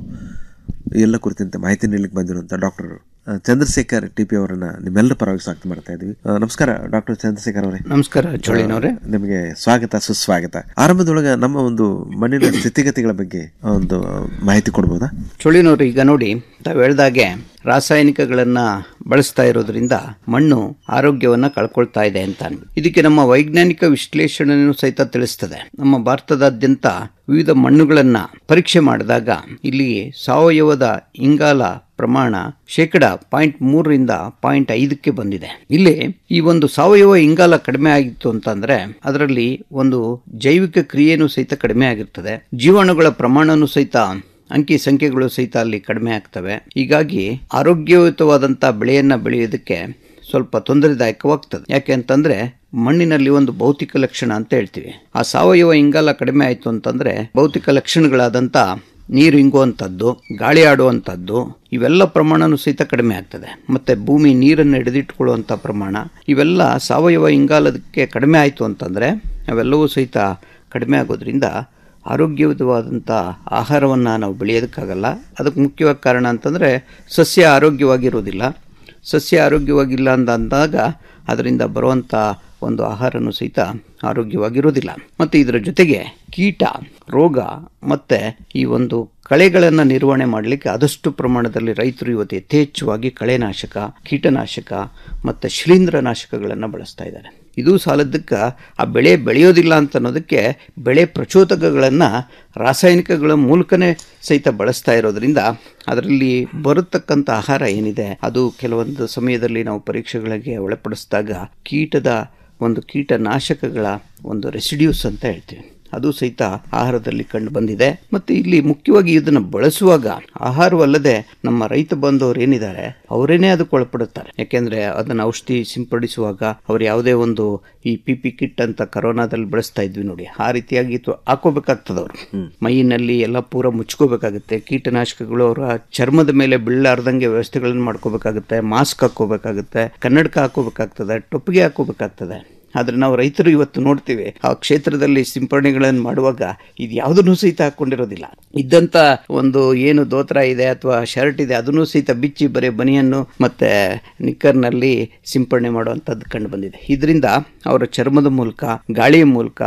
ಎಲ್ಲ ಕುರಿತಂತೆ ಮಾಹಿತಿ ನೀಡಲಿಕ್ಕೆ ಬಂದಿರುವಂಥ ಡಾಕ್ಟರ್ ಚಂದ್ರಶೇಖರ್ ಟಿ ಪಿ ಅವರನ್ನ ನಿಮ್ಮೆಲ್ಲರ ಪರವಾಗಿ ಸ್ವಾಗತ ಮಾಡ್ತಾ ಇದ್ವಿ ಆ, ನಮಸ್ಕಾರ ಡಾಕ್ಟರ್ ಚಂದ್ರಶೇಖರ್ ಅವರೇ ನಮಸ್ಕಾರ, ಚೋಳಿನವ್ರೆ. ಆ, ನಿಮಗೆ ಸ್ವಾಗತ ಸುಸ್ವಾಗತ ಆರಂಭದೊಳಗೆ ನಮ್ಮ ಒಂದು ಮಣ್ಣಿನ ಸ್ಥಿತಿಗತಿಗಳ ಬಗ್ಗೆ ಒಂದು ಮಾಹಿತಿ ಕೊಡ್ಬೋದಾ ಚುಳಿನವರು ಈಗ ನೋಡಿ ತಾವು ಹೇಳ್ದಾಗೆ ರಾಸಾಯನಿಕಗಳನ್ನ ಬಳಸ್ತಾ ಇರೋದ್ರಿಂದ ಮಣ್ಣು ಆರೋಗ್ಯವನ್ನ ಕಳ್ಕೊಳ್ತಾ ಇದೆ ಅಂತ ಇದಕ್ಕೆ ನಮ್ಮ ವೈಜ್ಞಾನಿಕ ವಿಶ್ಲೇಷಣೆಯನ್ನು ಸಹಿತ ತಿಳಿಸ್ತದೆ ನಮ್ಮ ಭಾರತದಾದ್ಯಂತ ವಿವಿಧ ಮಣ್ಣುಗಳನ್ನ ಪರೀಕ್ಷೆ ಮಾಡಿದಾಗ ಇಲ್ಲಿ ಸಾವಯವದ ಇಂಗಾಲ ಪ್ರಮಾಣ ಶೇಕಡ ಪಾಯಿಂಟ್ ಮೂರರಿಂದ ಪಾಯಿಂಟ್ ಐದಕ್ಕೆ ಬಂದಿದೆ ಇಲ್ಲಿ ಈ ಒಂದು ಸಾವಯವ ಇಂಗಾಲ ಕಡಿಮೆ ಆಗಿತ್ತು ಅಂತಂದ್ರೆ ಅದರಲ್ಲಿ ಒಂದು ಜೈವಿಕ ಕ್ರಿಯೆನೂ ಸಹಿತ ಕಡಿಮೆ ಆಗಿರ್ತದೆ ಜೀವಾಣುಗಳ ಪ್ರಮಾಣನೂ ಸಹಿತ ಅಂಕಿ ಸಂಖ್ಯೆಗಳು ಸಹಿತ ಅಲ್ಲಿ ಕಡಿಮೆ ಆಗ್ತವೆ ಹೀಗಾಗಿ ಆರೋಗ್ಯಯುತವಾದಂಥ ಬೆಳೆಯನ್ನ ಬೆಳೆಯೋದಕ್ಕೆ ಸ್ವಲ್ಪ ತೊಂದರೆದಾಯಕವಾಗ್ತದೆ ಯಾಕೆ ಅಂತಂದ್ರೆ ಮಣ್ಣಿನಲ್ಲಿ ಒಂದು ಭೌತಿಕ ಲಕ್ಷಣ ಅಂತ ಹೇಳ್ತೀವಿ ಆ ಸಾವಯವ ಇಂಗಾಲ ಕಡಿಮೆ ಆಯಿತು ಅಂತಂದ್ರೆ ಭೌತಿಕ ಲಕ್ಷಣಗಳಾದಂಥ ನೀರು ಇಂಗುವಂಥದ್ದು ಗಾಳಿ ಆಡುವಂಥದ್ದು ಇವೆಲ್ಲ ಪ್ರಮಾಣನೂ ಸಹಿತ ಕಡಿಮೆ ಆಗ್ತದೆ ಮತ್ತು ಭೂಮಿ ನೀರನ್ನು ಹಿಡಿದಿಟ್ಕೊಳ್ಳುವಂಥ ಪ್ರಮಾಣ ಇವೆಲ್ಲ ಸಾವಯವ ಇಂಗಾಲದಕ್ಕೆ ಕಡಿಮೆ ಆಯಿತು ಅಂತಂದರೆ ಅವೆಲ್ಲವೂ ಸಹಿತ ಕಡಿಮೆ ಆಗೋದ್ರಿಂದ ಆರೋಗ್ಯಯುತವಾದಂಥ ಆಹಾರವನ್ನು ನಾವು ಬೆಳೆಯೋದಕ್ಕಾಗಲ್ಲ ಅದಕ್ಕೆ ಮುಖ್ಯವಾಗಿ ಕಾರಣ ಅಂತಂದರೆ ಸಸ್ಯ ಆರೋಗ್ಯವಾಗಿರೋದಿಲ್ಲ ಸಸ್ಯ ಆರೋಗ್ಯವಾಗಿಲ್ಲ ಅಂತ ಅಂದಾಗ ಅದರಿಂದ ಬರುವಂಥ ಒಂದು ಆಹಾರನೂ ಸಹಿತ ಆರೋಗ್ಯವಾಗಿರೋದಿಲ್ಲ ಮತ್ತು ಇದರ ಜೊತೆಗೆ ಕೀಟ ರೋಗ ಮತ್ತು ಈ ಒಂದು ಕಳೆಗಳನ್ನು ನಿರ್ವಹಣೆ ಮಾಡಲಿಕ್ಕೆ ಆದಷ್ಟು ಪ್ರಮಾಣದಲ್ಲಿ ರೈತರು ಇವತ್ತು ಯಥೇಚ್ಛವಾಗಿ ಕಳೆನಾಶಕ ಕೀಟನಾಶಕ ಮತ್ತು ಶಿಲೀಂಧ್ರನಾಶಕಗಳನ್ನು ಬಳಸ್ತಾ ಇದ್ದಾರೆ ಇದು ಸಾಲದಕ್ಕೆ ಆ ಬೆಳೆ ಬೆಳೆಯೋದಿಲ್ಲ ಅಂತ ಅನ್ನೋದಕ್ಕೆ ಬೆಳೆ ಪ್ರಚೋದಕಗಳನ್ನು ರಾಸಾಯನಿಕಗಳ ಮೂಲಕನೇ ಸಹಿತ ಬಳಸ್ತಾ ಇರೋದ್ರಿಂದ ಅದರಲ್ಲಿ ಬರತಕ್ಕಂಥ ಆಹಾರ ಏನಿದೆ ಅದು ಕೆಲವೊಂದು ಸಮಯದಲ್ಲಿ ನಾವು ಪರೀಕ್ಷೆಗಳಿಗೆ ಒಳಪಡಿಸಿದಾಗ ಕೀಟದ ಒಂದು ಕೀಟನಾಶಕಗಳ ಒಂದು ರೆಸಿಡ್ಯೂಸ್ ಅಂತ ಹೇಳ್ತೀವಿ ಅದು ಸಹಿತ ಆಹಾರದಲ್ಲಿ ಕಂಡು ಬಂದಿದೆ ಮತ್ತು ಇಲ್ಲಿ ಮುಖ್ಯವಾಗಿ ಇದನ್ನು ಬಳಸುವಾಗ ಆಹಾರವಲ್ಲದೆ ನಮ್ಮ ರೈತ ಬಾಂಧವರು ಏನಿದ್ದಾರೆ ಅವರೇನೆ ಅದಕ್ಕೆ ಒಳಪಡುತ್ತಾರೆ ಯಾಕೆಂದ್ರೆ ಅದನ್ನು ಔಷಧಿ ಸಿಂಪಡಿಸುವಾಗ ಅವ್ರು ಯಾವುದೇ ಒಂದು ಈ ಪಿ ಪಿ ಕಿಟ್ ಅಂತ ಕರೋನಾದಲ್ಲಿ ಬಳಸ್ತಾ ಇದ್ವಿ ನೋಡಿ ಆ ರೀತಿಯಾಗಿ ತು- ಹಾಕೋಬೇಕಾಗ್ತದೆ ಅವರು ಮೈಯಿನಲ್ಲಿ ಎಲ್ಲ ಪೂರ ಮುಚ್ಕೋಬೇಕಾಗುತ್ತೆ ಕೀಟನಾಶಕಗಳು ಅವರ ಚರ್ಮದ ಮೇಲೆ ಬೀಳಾರ್ದಂಗೆ ವ್ಯವಸ್ಥೆಗಳನ್ನು ಮಾಡ್ಕೋಬೇಕಾಗುತ್ತೆ ಮಾಸ್ಕ್ ಹಾಕೋಬೇಕಾಗುತ್ತೆ ಕನ್ನಡಕ ಹಾಕೋಬೇಕಾಗ್ತದೆ ಟೊಪ್ಪಿಗೆ ಹಾಕೋಬೇಕಾಗ್ತದೆ ಆದರೆ ನಾವು ರೈತರು ಇವತ್ತು ನೋಡ್ತೀವಿ ಆ ಕ್ಷೇತ್ರದಲ್ಲಿ ಸಿಂಪರಣೆಗಳನ್ನು ಮಾಡುವಾಗ ಇದು ಯಾವುದನ್ನು ಸಹಿತ ಹಾಕೊಂಡಿರೋದಿಲ್ಲ ಇದ್ದಂಥ ಒಂದು ಏನು ದೋತ್ರ ಇದೆ ಅಥವಾ ಶರ್ಟ್ ಇದೆ ಅದನ್ನು ಸಹಿತ ಬಿಚ್ಚಿ ಬರೀ ಬನಿಯನ್ನು ಮತ್ತೆ ನಿಕ್ಕರ್ನಲ್ಲಿ ಸಿಂಪರಣೆ ಮಾಡುವಂಥದ್ದು ಕಂಡು ಬಂದಿದೆ ಇದರಿಂದ ಅವರ ಚರ್ಮದ ಮೂಲಕ ಗಾಳಿಯ ಮೂಲಕ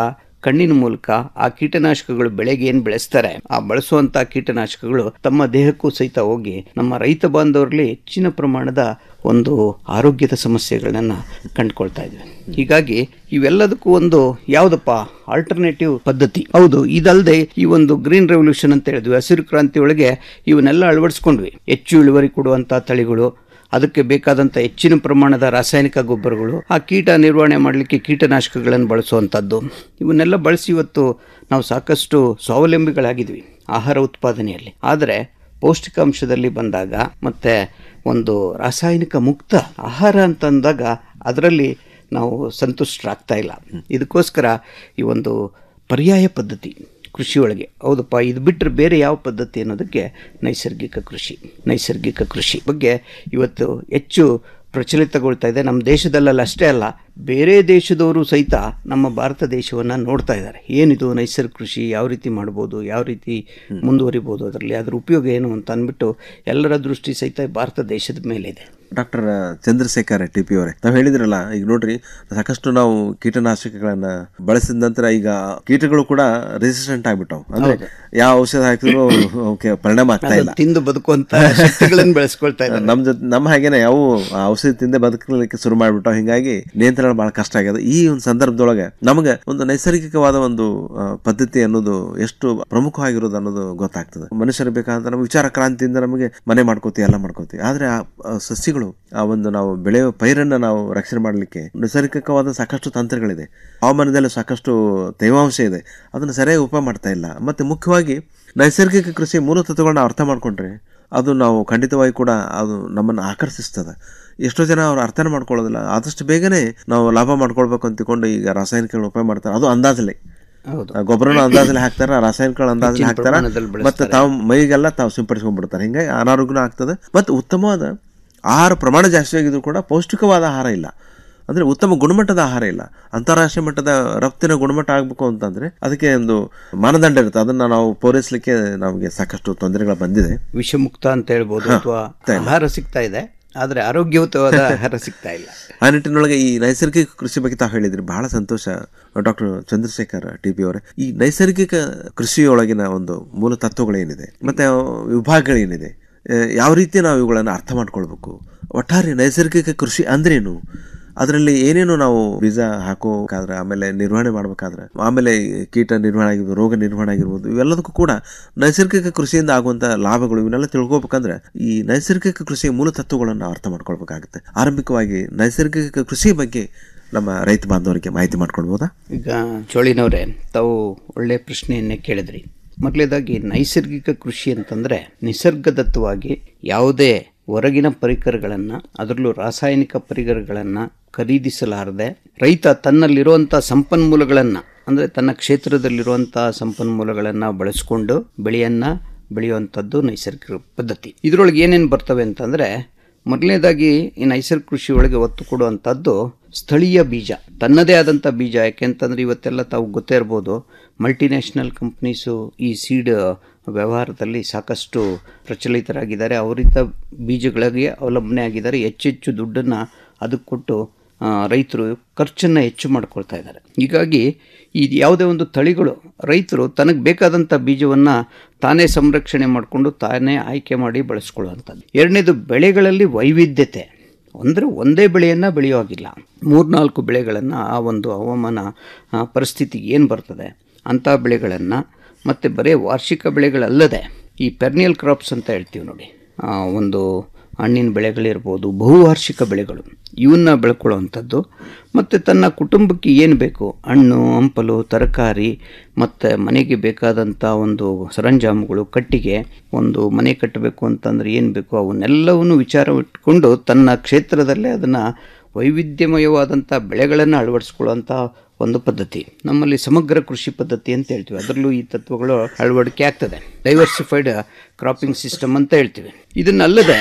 ಕಣ್ಣಿನ ಮೂಲಕ ಆ ಕೀಟನಾಶಕಗಳು ಬೆಳೆಗೆ ಏನ್ ಬೆಳೆಸ್ತಾರೆ ಆ ಬಳಸುವಂತ ಕೀಟನಾಶಕಗಳು ತಮ್ಮ ದೇಹಕ್ಕೂ ಸಹಿತ ಹೋಗಿ ನಮ್ಮ ರೈತ ಬಾಂಧವರಲ್ಲಿ ಹೆಚ್ಚಿನ ಪ್ರಮಾಣದ ಒಂದು ಆರೋಗ್ಯದ ಸಮಸ್ಯೆಗಳನ್ನ ಕಂಡುಕೊಳ್ತಾ ಇದ್ವಿ ಹೀಗಾಗಿ ಇವೆಲ್ಲದಕ್ಕೂ ಒಂದು ಯಾವುದಪ್ಪ ಆಲ್ಟರ್ನೇಟಿವ್ ಪದ್ಧತಿ ಹೌದು ಇದಲ್ಲದೆ ಈ ಒಂದು ಗ್ರೀನ್ ರೆವಲ್ಯೂಷನ್ ಅಂತ ಹೇಳಿದ್ವಿ ಹಸಿರು ಕ್ರಾಂತಿ ಒಳಗೆ ಇವನ್ನೆಲ್ಲ ಅಳವಡಿಸ್ಕೊಂಡ್ವಿ ಹೆಚ್ಚು ಇಳುವರಿ ಕೊಡುವಂತ ತಳಿಗಳು ಅದಕ್ಕೆ ಬೇಕಾದಂಥ ಹೆಚ್ಚಿನ ಪ್ರಮಾಣದ ರಾಸಾಯನಿಕ ಗೊಬ್ಬರಗಳು ಆ ಕೀಟ ನಿರ್ವಹಣೆ ಮಾಡಲಿಕ್ಕೆ ಕೀಟನಾಶಕಗಳನ್ನು ಬಳಸುವಂಥದ್ದು ಇವನ್ನೆಲ್ಲ ಬಳಸಿ ಇವತ್ತು ನಾವು ಸಾಕಷ್ಟು ಸ್ವಾವಲಂಬಿಗಳಾಗಿದ್ವಿ ಆಹಾರ ಉತ್ಪಾದನೆಯಲ್ಲಿ ಆದರೆ ಪೌಷ್ಟಿಕಾಂಶದಲ್ಲಿ ಬಂದಾಗ ಮತ್ತೆ ಒಂದು ರಾಸಾಯನಿಕ ಮುಕ್ತ ಆಹಾರ ಅಂತಂದಾಗ ಅದರಲ್ಲಿ ನಾವು ಸಂತುಷ್ಟರಾಗ್ತಾ ಇಲ್ಲ ಇದಕ್ಕೋಸ್ಕರ ಈ ಒಂದು ಪರ್ಯಾಯ ಪದ್ಧತಿ ಕೃಷಿಯೊಳಗೆ ಹೌದಪ್ಪ ಇದು ಬಿಟ್ಟರೆ ಬೇರೆ ಯಾವ ಪದ್ಧತಿ ಅನ್ನೋದಕ್ಕೆ ನೈಸರ್ಗಿಕ ಕೃಷಿ ನೈಸರ್ಗಿಕ ಕೃಷಿ ಬಗ್ಗೆ ಇವತ್ತು ಹೆಚ್ಚು ಪ್ರಚಲಿತಗೊಳ್ತಾ ಇದೆ ನಮ್ಮ ದೇಶದಲ್ಲಲ್ಲ ಅಷ್ಟೇ ಅಲ್ಲ ಬೇರೆ ದೇಶದವರು ಸಹಿತ ನಮ್ಮ ಭಾರತ ದೇಶವನ್ನು ನೋಡ್ತಾ ಇದ್ದಾರೆ ಏನಿದು ನೈಸರ್ಗಿಕ ಕೃಷಿ ಯಾವ ರೀತಿ ಮಾಡ್ಬೋದು ಯಾವ ರೀತಿ ಮುಂದುವರಿಬೋದು ಅದರಲ್ಲಿ ಅದರ ಉಪಯೋಗ ಏನು ಅಂತ ಅಂದ್ಬಿಟ್ಟು ಎಲ್ಲರ ದೃಷ್ಟಿ ಸಹಿತ ಭಾರತ ದೇಶದ ಮೇಲೆ ಇದೆ ಡಾಕ್ಟರ್ ಚಂದ್ರಶೇಖರ್ ಟಿ ಪಿ ಅವರೇ ತಾವು ಹೇಳಿದ್ರಲ್ಲ ಈಗ ನೋಡ್ರಿ ಸಾಕಷ್ಟು ನಾವು ಕೀಟನಾಶಕಗಳನ್ನ ಬಳಸಿದ ನಂತರ ಈಗ ಕೀಟಗಳು ಕೂಡ ರೆಸಿಸ್ಟೆಂಟ್ ಆಗ್ಬಿಟ್ಟವು ಅಂದ್ರೆ ಹೌದು. ಯಾವ ಔಷಧ ಹಾಕಿದ್ರು ಅವಕ್ಕೆ ಪರಿಣಾಮ ಆಗ್ತಾ ಇಲ್ಲ ಅದನ್ನ ತಿಂದು ಬದುಕುವಂತ ಶಕ್ತಿಗಳನ್ನು ಬೆಳೆಸ್ಕೊಳ್ತಾ ಇದ್ದಾರೆ ನಮ್ ಜೊತೆ ನಮ್ಮ ಹಾಗೇನೆ ಯಾವ ಔಷಧಿ ತಿಂದೆ ಬದುಕಲಿಕ್ಕೆ ಶುರು ಮಾಡ್ಬಿಟ್ಟು ಹಿಂಗಾಗಿ ನಿಯಂತ್ರಣ ಬಹಳ ಕಷ್ಟ ಆಗ್ಯದ ಈ ಒಂದು ಸಂದರ್ಭದೊಳಗೆ ನಮಗೆ ಒಂದು ನೈಸರ್ಗಿಕವಾದ ಒಂದು ಆ, ಪದ್ಧತಿ ಅನ್ನೋದು ಎಷ್ಟು ಪ್ರಮುಖವಾಗಿರೋದು ಅನ್ನೋದು ಗೊತ್ತಾಗ್ತದೆ ಮನುಷ್ಯರು ಬೇಕಾದಂತ ನಮ್ಮ ವಿಚಾರ ಕ್ರಾಂತಿಯಿಂದ ನಮಗೆ ಮನೆ ಮಾಡ್ಕೋತೀವಿ ಎಲ್ಲ ಮಾಡ್ಕೋತೀವಿ ಆದ್ರೆ ಆ ಆ ಸಸ್ಯಗಳು ಆ ಒಂದು ನಾವು ಬೆಳೆಯುವ ಪೈರನ್ನ ನಾವು ರಕ್ಷಣೆ ಮಾಡಲಿಕ್ಕೆ ನೈಸರ್ಗಿಕವಾದ ಸಾಕಷ್ಟು ತಂತ್ರಗಳಿದೆ ಹವಾಮಾನದಲ್ಲಿ ಸಾಕಷ್ಟು ತೇವಾಂಶ ಇದೆ ಅದನ್ನು ಸರಿಯಾಗಿ ಉಪಯೋಗ ಮಾಡ್ತಾ ಇಲ್ಲ ಮತ್ತೆ ಮುಖ್ಯವಾಗಿ ನೈಸರ್ಗಿಕ ಕೃಷಿ ಮೂಲ ತತ್ವಗಳನ್ನ ಅರ್ಥ ಮಾಡ್ಕೊಂಡ್ರೆ ಅದು ನಾವು ಖಂಡಿತವಾಗಿ ಕೂಡ ಅದು ನಮ್ಮನ್ನು ಆಕರ್ಷಿಸ್ತದೆ ಎಷ್ಟೋ ಜನ ಅವ್ರು ಅರ್ಥನೇ ಮಾಡ್ಕೊಳ್ಳೋದಿಲ್ಲ ಆದಷ್ಟು ಬೇಗನೆ ನಾವು ಲಾಭ ಮಾಡ್ಕೊಳ್ಬೇಕು ಅಂತಿಕೊಂಡು ಈಗ ರಾಸಾಯನಿಕಗಳನ್ನ ಉಪಯೋಗ ಮಾಡ್ತಾರೆ ಅದು ಅಂದಾಜಲ್ಲಿ ಹೌದು ಆ ಗೊಬ್ಬರನ ಅಂದಾಜಲ್ಲಿ ಹಾಕ್ತಾರ ರಾಸಾಯನಿಕಗಳ ಅಂದಾಜಲ್ಲಿ ಹೆಚ್ಚಿನ ಹಾಕ್ತಾರ ಪ್ರಮಾಣದಲ್ಲಿ ಮತ್ತೆ ಬಳಸ್ತಾರೆ. ತಾವು ಮೈಗೆಲ್ಲ ತಾವು ಸಿಂಪಡಿಸ್ಕೊಂಡ್ಬಿಡ್ತಾರೆ ಹಿಂಗಾಗಿ ಅನಾರೋಗ್ಯನೂ ಆಗ್ತದೆ ಮತ್ತು ಉತ್ತಮವಾದ ಆಹಾರ ಪ್ರಮಾಣ ಜಾಸ್ತಿ ಆಗಿದ್ರು ಕೂಡ ಪೌಷ್ಟಿಕವಾದ ಆಹಾರ ಇಲ್ಲ ಅಂದ್ರೆ ಉತ್ತಮ ಗುಣಮಟ್ಟದ ಆಹಾರ ಇಲ್ಲ ಅಂತಾರಾಷ್ಟ್ರೀಯ ಮಟ್ಟದ ರಫ್ತಿನ ಗುಣಮಟ್ಟ ಆಗಬೇಕು ಅಂತಂದ್ರೆ ಅದಕ್ಕೆ ಒಂದು ಮಾನದಂಡ ಇರುತ್ತೆ ಅದನ್ನ ನಾವು ಪೂರೈಸಲಿಕ್ಕೆ ನಮಗೆ ಸಾಕಷ್ಟು ತೊಂದರೆಗಳು ಬಂದಿದೆ ವಿಷಮುಕ್ತ ಅಂತ ಹೇಳ್ಬೋದು ಹಾ, ಅಥವಾ ಸಿಗ್ತಾ ಇಲ್ಲ. ಆಹಾರ ಸಿಗ್ತಾ ಇದೆ ಆದ್ರೆ ಆರೋಗ್ಯಯುತವಾದ ಆಹಾರ ಸಿಗ್ತಾ ಇಲ್ಲ ಆ ನಿಟ್ಟಿನೊಳಗೆ ಈ ನೈಸರ್ಗಿಕ ಕೃಷಿ ಬಗ್ಗೆ ತಾವು ಹೇಳಿದ್ರಿ ಬಹಳ ಸಂತೋಷ ಡಾಕ್ಟರ್ ಚಂದ್ರಶೇಖರ್ ಟಿ ಪಿ ಅವರೇ ಈ ನೈಸರ್ಗಿಕ ಕೃಷಿಯೊಳಗಿನ ಒಂದು ಮೂಲ ತತ್ವಗಳೇನಿದೆ ಮತ್ತೆ ವಿಭಾಗಗಳೇನಿದೆ ಆ, ಯಾವ ರೀತಿ ನಾವು ಇವುಗಳನ್ನು ಅರ್ಥ ಮಾಡ್ಕೊಳ್ಬೇಕು ಒಟ್ಟಾರೆ ನೈಸರ್ಗಿಕ ಕೃಷಿ ಅಂದ್ರೇನು ಅದರಲ್ಲಿ ಏನೇನು ನಾವು ಬೀಜ ಹಾಕೋಕಾದ್ರೆ ಆಮೇಲೆ ನಿರ್ವಹಣೆ ಮಾಡ್ಬೇಕಾದ್ರೆ ಆಮೇಲೆ ಕೀಟ ನಿರ್ವಹಣೆ ಆಗಿರ್ಬೋದು ರೋಗ ನಿರ್ವಹಣೆ ಆಗಿರ್ಬೋದು ಇವೆಲ್ಲದಕ್ಕೂ ಕೂಡ ನೈಸರ್ಗಿಕ ಕೃಷಿಯಿಂದ ಆಗುವಂತ ಲಾಭಗಳು ಇವನ್ನೆಲ್ಲ ತಿಳ್ಕೊಬೇಕಂದ್ರೆ ಈ ನೈಸರ್ಗಿಕ ಕೃಷಿಯ ಮೂಲ ತತ್ವಗಳನ್ನು ನಾವು ಅರ್ಥ ಮಾಡ್ಕೊಳ್ಬೇಕಾಗುತ್ತೆ ಆರಂಭಿಕವಾಗಿ ನೈಸರ್ಗಿಕ ಕೃಷಿ ಬಗ್ಗೆ ನಮ್ಮ ರೈತ ಬಾಂಧವರಿಗೆ ಮಾಹಿತಿ ಮಾಡ್ಕೊಳ್ಬೋದಾ ಈಗ ಚೋಳಿನವರೇ ತಾವು ಒಳ್ಳೆ ಪ್ರಶ್ನೆಯನ್ನೇ ಕೇಳಿದ್ರಿ ಮೊದಲೇದಾಗಿ ನೈಸರ್ಗಿಕ ಕೃಷಿ ಅಂತಂದ್ರೆ ನಿಸರ್ಗದತ್ತವಾಗಿ ಯಾವುದೇ ಹೊರಗಿನ ಪರಿಕರಗಳನ್ನು ಅದರಲ್ಲೂ ರಾಸಾಯನಿಕ ಪರಿಕರಗಳನ್ನು ಖರೀದಿಸಲಾರದೆ ರೈತ ತನ್ನಲ್ಲಿರುವಂಥ ಸಂಪನ್ಮೂಲಗಳನ್ನು ಅಂದರೆ ತನ್ನ ಕ್ಷೇತ್ರದಲ್ಲಿರುವಂಥ ಸಂಪನ್ಮೂಲಗಳನ್ನು ಬಳಸಿಕೊಂಡು ಬೆಳೆಯನ್ನು ಬೆಳೆಯುವಂಥದ್ದು ನೈಸರ್ಗಿಕ ಪದ್ಧತಿ ಇದರೊಳಗೆ ಏನೇನು ಬರ್ತವೆ ಅಂತಂದರೆ ಮೊದಲನೇದಾಗಿ ಈ ನೈಸರ್ಗಿಕ ಕೃಷಿ ಒಳಗೆ ಒತ್ತು ಕೊಡುವಂಥದ್ದು ಸ್ಥಳೀಯ ಬೀಜ ತನ್ನದೇ ಆದಂಥ ಬೀಜ ಯಾಕೆಂತಂದ್ರೆ ಇವತ್ತೆಲ್ಲ ತಾವು ಗೊತ್ತೇ ಇರ್ಬೋದು ಮಲ್ಟಿನ್ಯಾಷನಲ್ ಕಂಪ್ನೀಸು ಈ ಸೀಡ್ ವ್ಯವಹಾರದಲ್ಲಿ ಸಾಕಷ್ಟು ಪ್ರಚಲಿತರಾಗಿದ್ದಾರೆ ಅವರಿಂದ ಬೀಜಗಳಿಗೆ ಅವಲಂಬನೆ ಆಗಿದ್ದಾರೆ ಹೆಚ್ಚೆಚ್ಚು ದುಡ್ಡನ್ನು ಅದಕ್ಕೆ ಕೊಟ್ಟು ಆ, ರೈತರು ಖರ್ಚನ್ನು ಹೆಚ್ಚು ಮಾಡ್ಕೊಳ್ತಾ ಇದ್ದಾರೆ ಹೀಗಾಗಿ ಈ ಯಾವುದೇ ಒಂದು ತಳಿಗಳು ರೈತರು ತನಗೆ ಬೇಕಾದಂಥ ಬೀಜವನ್ನು ತಾನೇ ಸಂರಕ್ಷಣೆ ಮಾಡಿಕೊಂಡು ತಾನೇ ಆಯ್ಕೆ ಮಾಡಿ ಬಳಸ್ಕೊಳ್ಳುವಂಥದ್ದು ಎರಡನೇದು ಬೆಳೆಗಳಲ್ಲಿ ವೈವಿಧ್ಯತೆ ಅಂದರೆ ಒಂದೇ ಬೆಳೆಯನ್ನು ಬೆಳೆಯೋ ಹಾಗಿಲ್ಲ ಮೂರ್ನಾಲ್ಕು ಬೆಳೆಗಳನ್ನು ಆ ಒಂದು ಹವಾಮಾನ ಆ, ಪರಿಸ್ಥಿತಿಗೆ ಏನು ಬರ್ತದೆ ಅಂಥ ಬೆಳೆಗಳನ್ನು ಮತ್ತು ಬರೀ ವಾರ್ಷಿಕ ಬೆಳೆಗಳಲ್ಲದೆ ಈ ಪೆರ್ನಿಯಲ್ ಕ್ರಾಪ್ಸ್ ಅಂತ ಹೇಳ್ತೀವಿ ನೋಡಿ ಆ, ಒಂದು ಹಣ್ಣಿನ ಬೆಳೆಗಳಿರ್ಬೋದು ಬಹುವಾರ್ಷಿಕ ಬೆಳೆಗಳು ಇವನ್ನ ಬೆಳ್ಕೊಳ್ಳುವಂಥದ್ದು ಮತ್ತು ತನ್ನ ಕುಟುಂಬಕ್ಕೆ ಏನು ಬೇಕು ಹಣ್ಣು ಹಂಪಲು ತರಕಾರಿ ಮತ್ತು ಮನೆಗೆ ಬೇಕಾದಂಥ ಒಂದು ಸರಂಜಾಮುಗಳು ಕಟ್ಟಿಗೆ ಒಂದು ಮನೆ ಕಟ್ಟಬೇಕು ಅಂತಂದರೆ ಏನು ಬೇಕು ಅವನ್ನೆಲ್ಲವನ್ನು ವಿಚಾರ ಇಟ್ಕೊಂಡು ತನ್ನ ಕ್ಷೇತ್ರದಲ್ಲೇ ಅದನ್ನು ವೈವಿಧ್ಯಮಯವಾದಂಥ ಬೆಳೆಗಳನ್ನು ಅಳವಡಿಸ್ಕೊಳ್ಳುವಂಥ ಒಂದು ಪದ್ಧತಿ ನಮ್ಮಲ್ಲಿ ಸಮಗ್ರ ಕೃಷಿ ಪದ್ಧತಿ ಅಂತ ಹೇಳ್ತೀವಿ ಅದರಲ್ಲೂ ಈ ತತ್ವಗಳು ಅಳವಡಿಕೆ ಆಗ್ತದೆ ಡೈವರ್ಸಿಫೈಡ್ ಕ್ರಾಪಿಂಗ್ ಸಿಸ್ಟಮ್ ಅಂತ ಹೇಳ್ತೀವಿ ಇದನ್ನಲ್ಲದೆ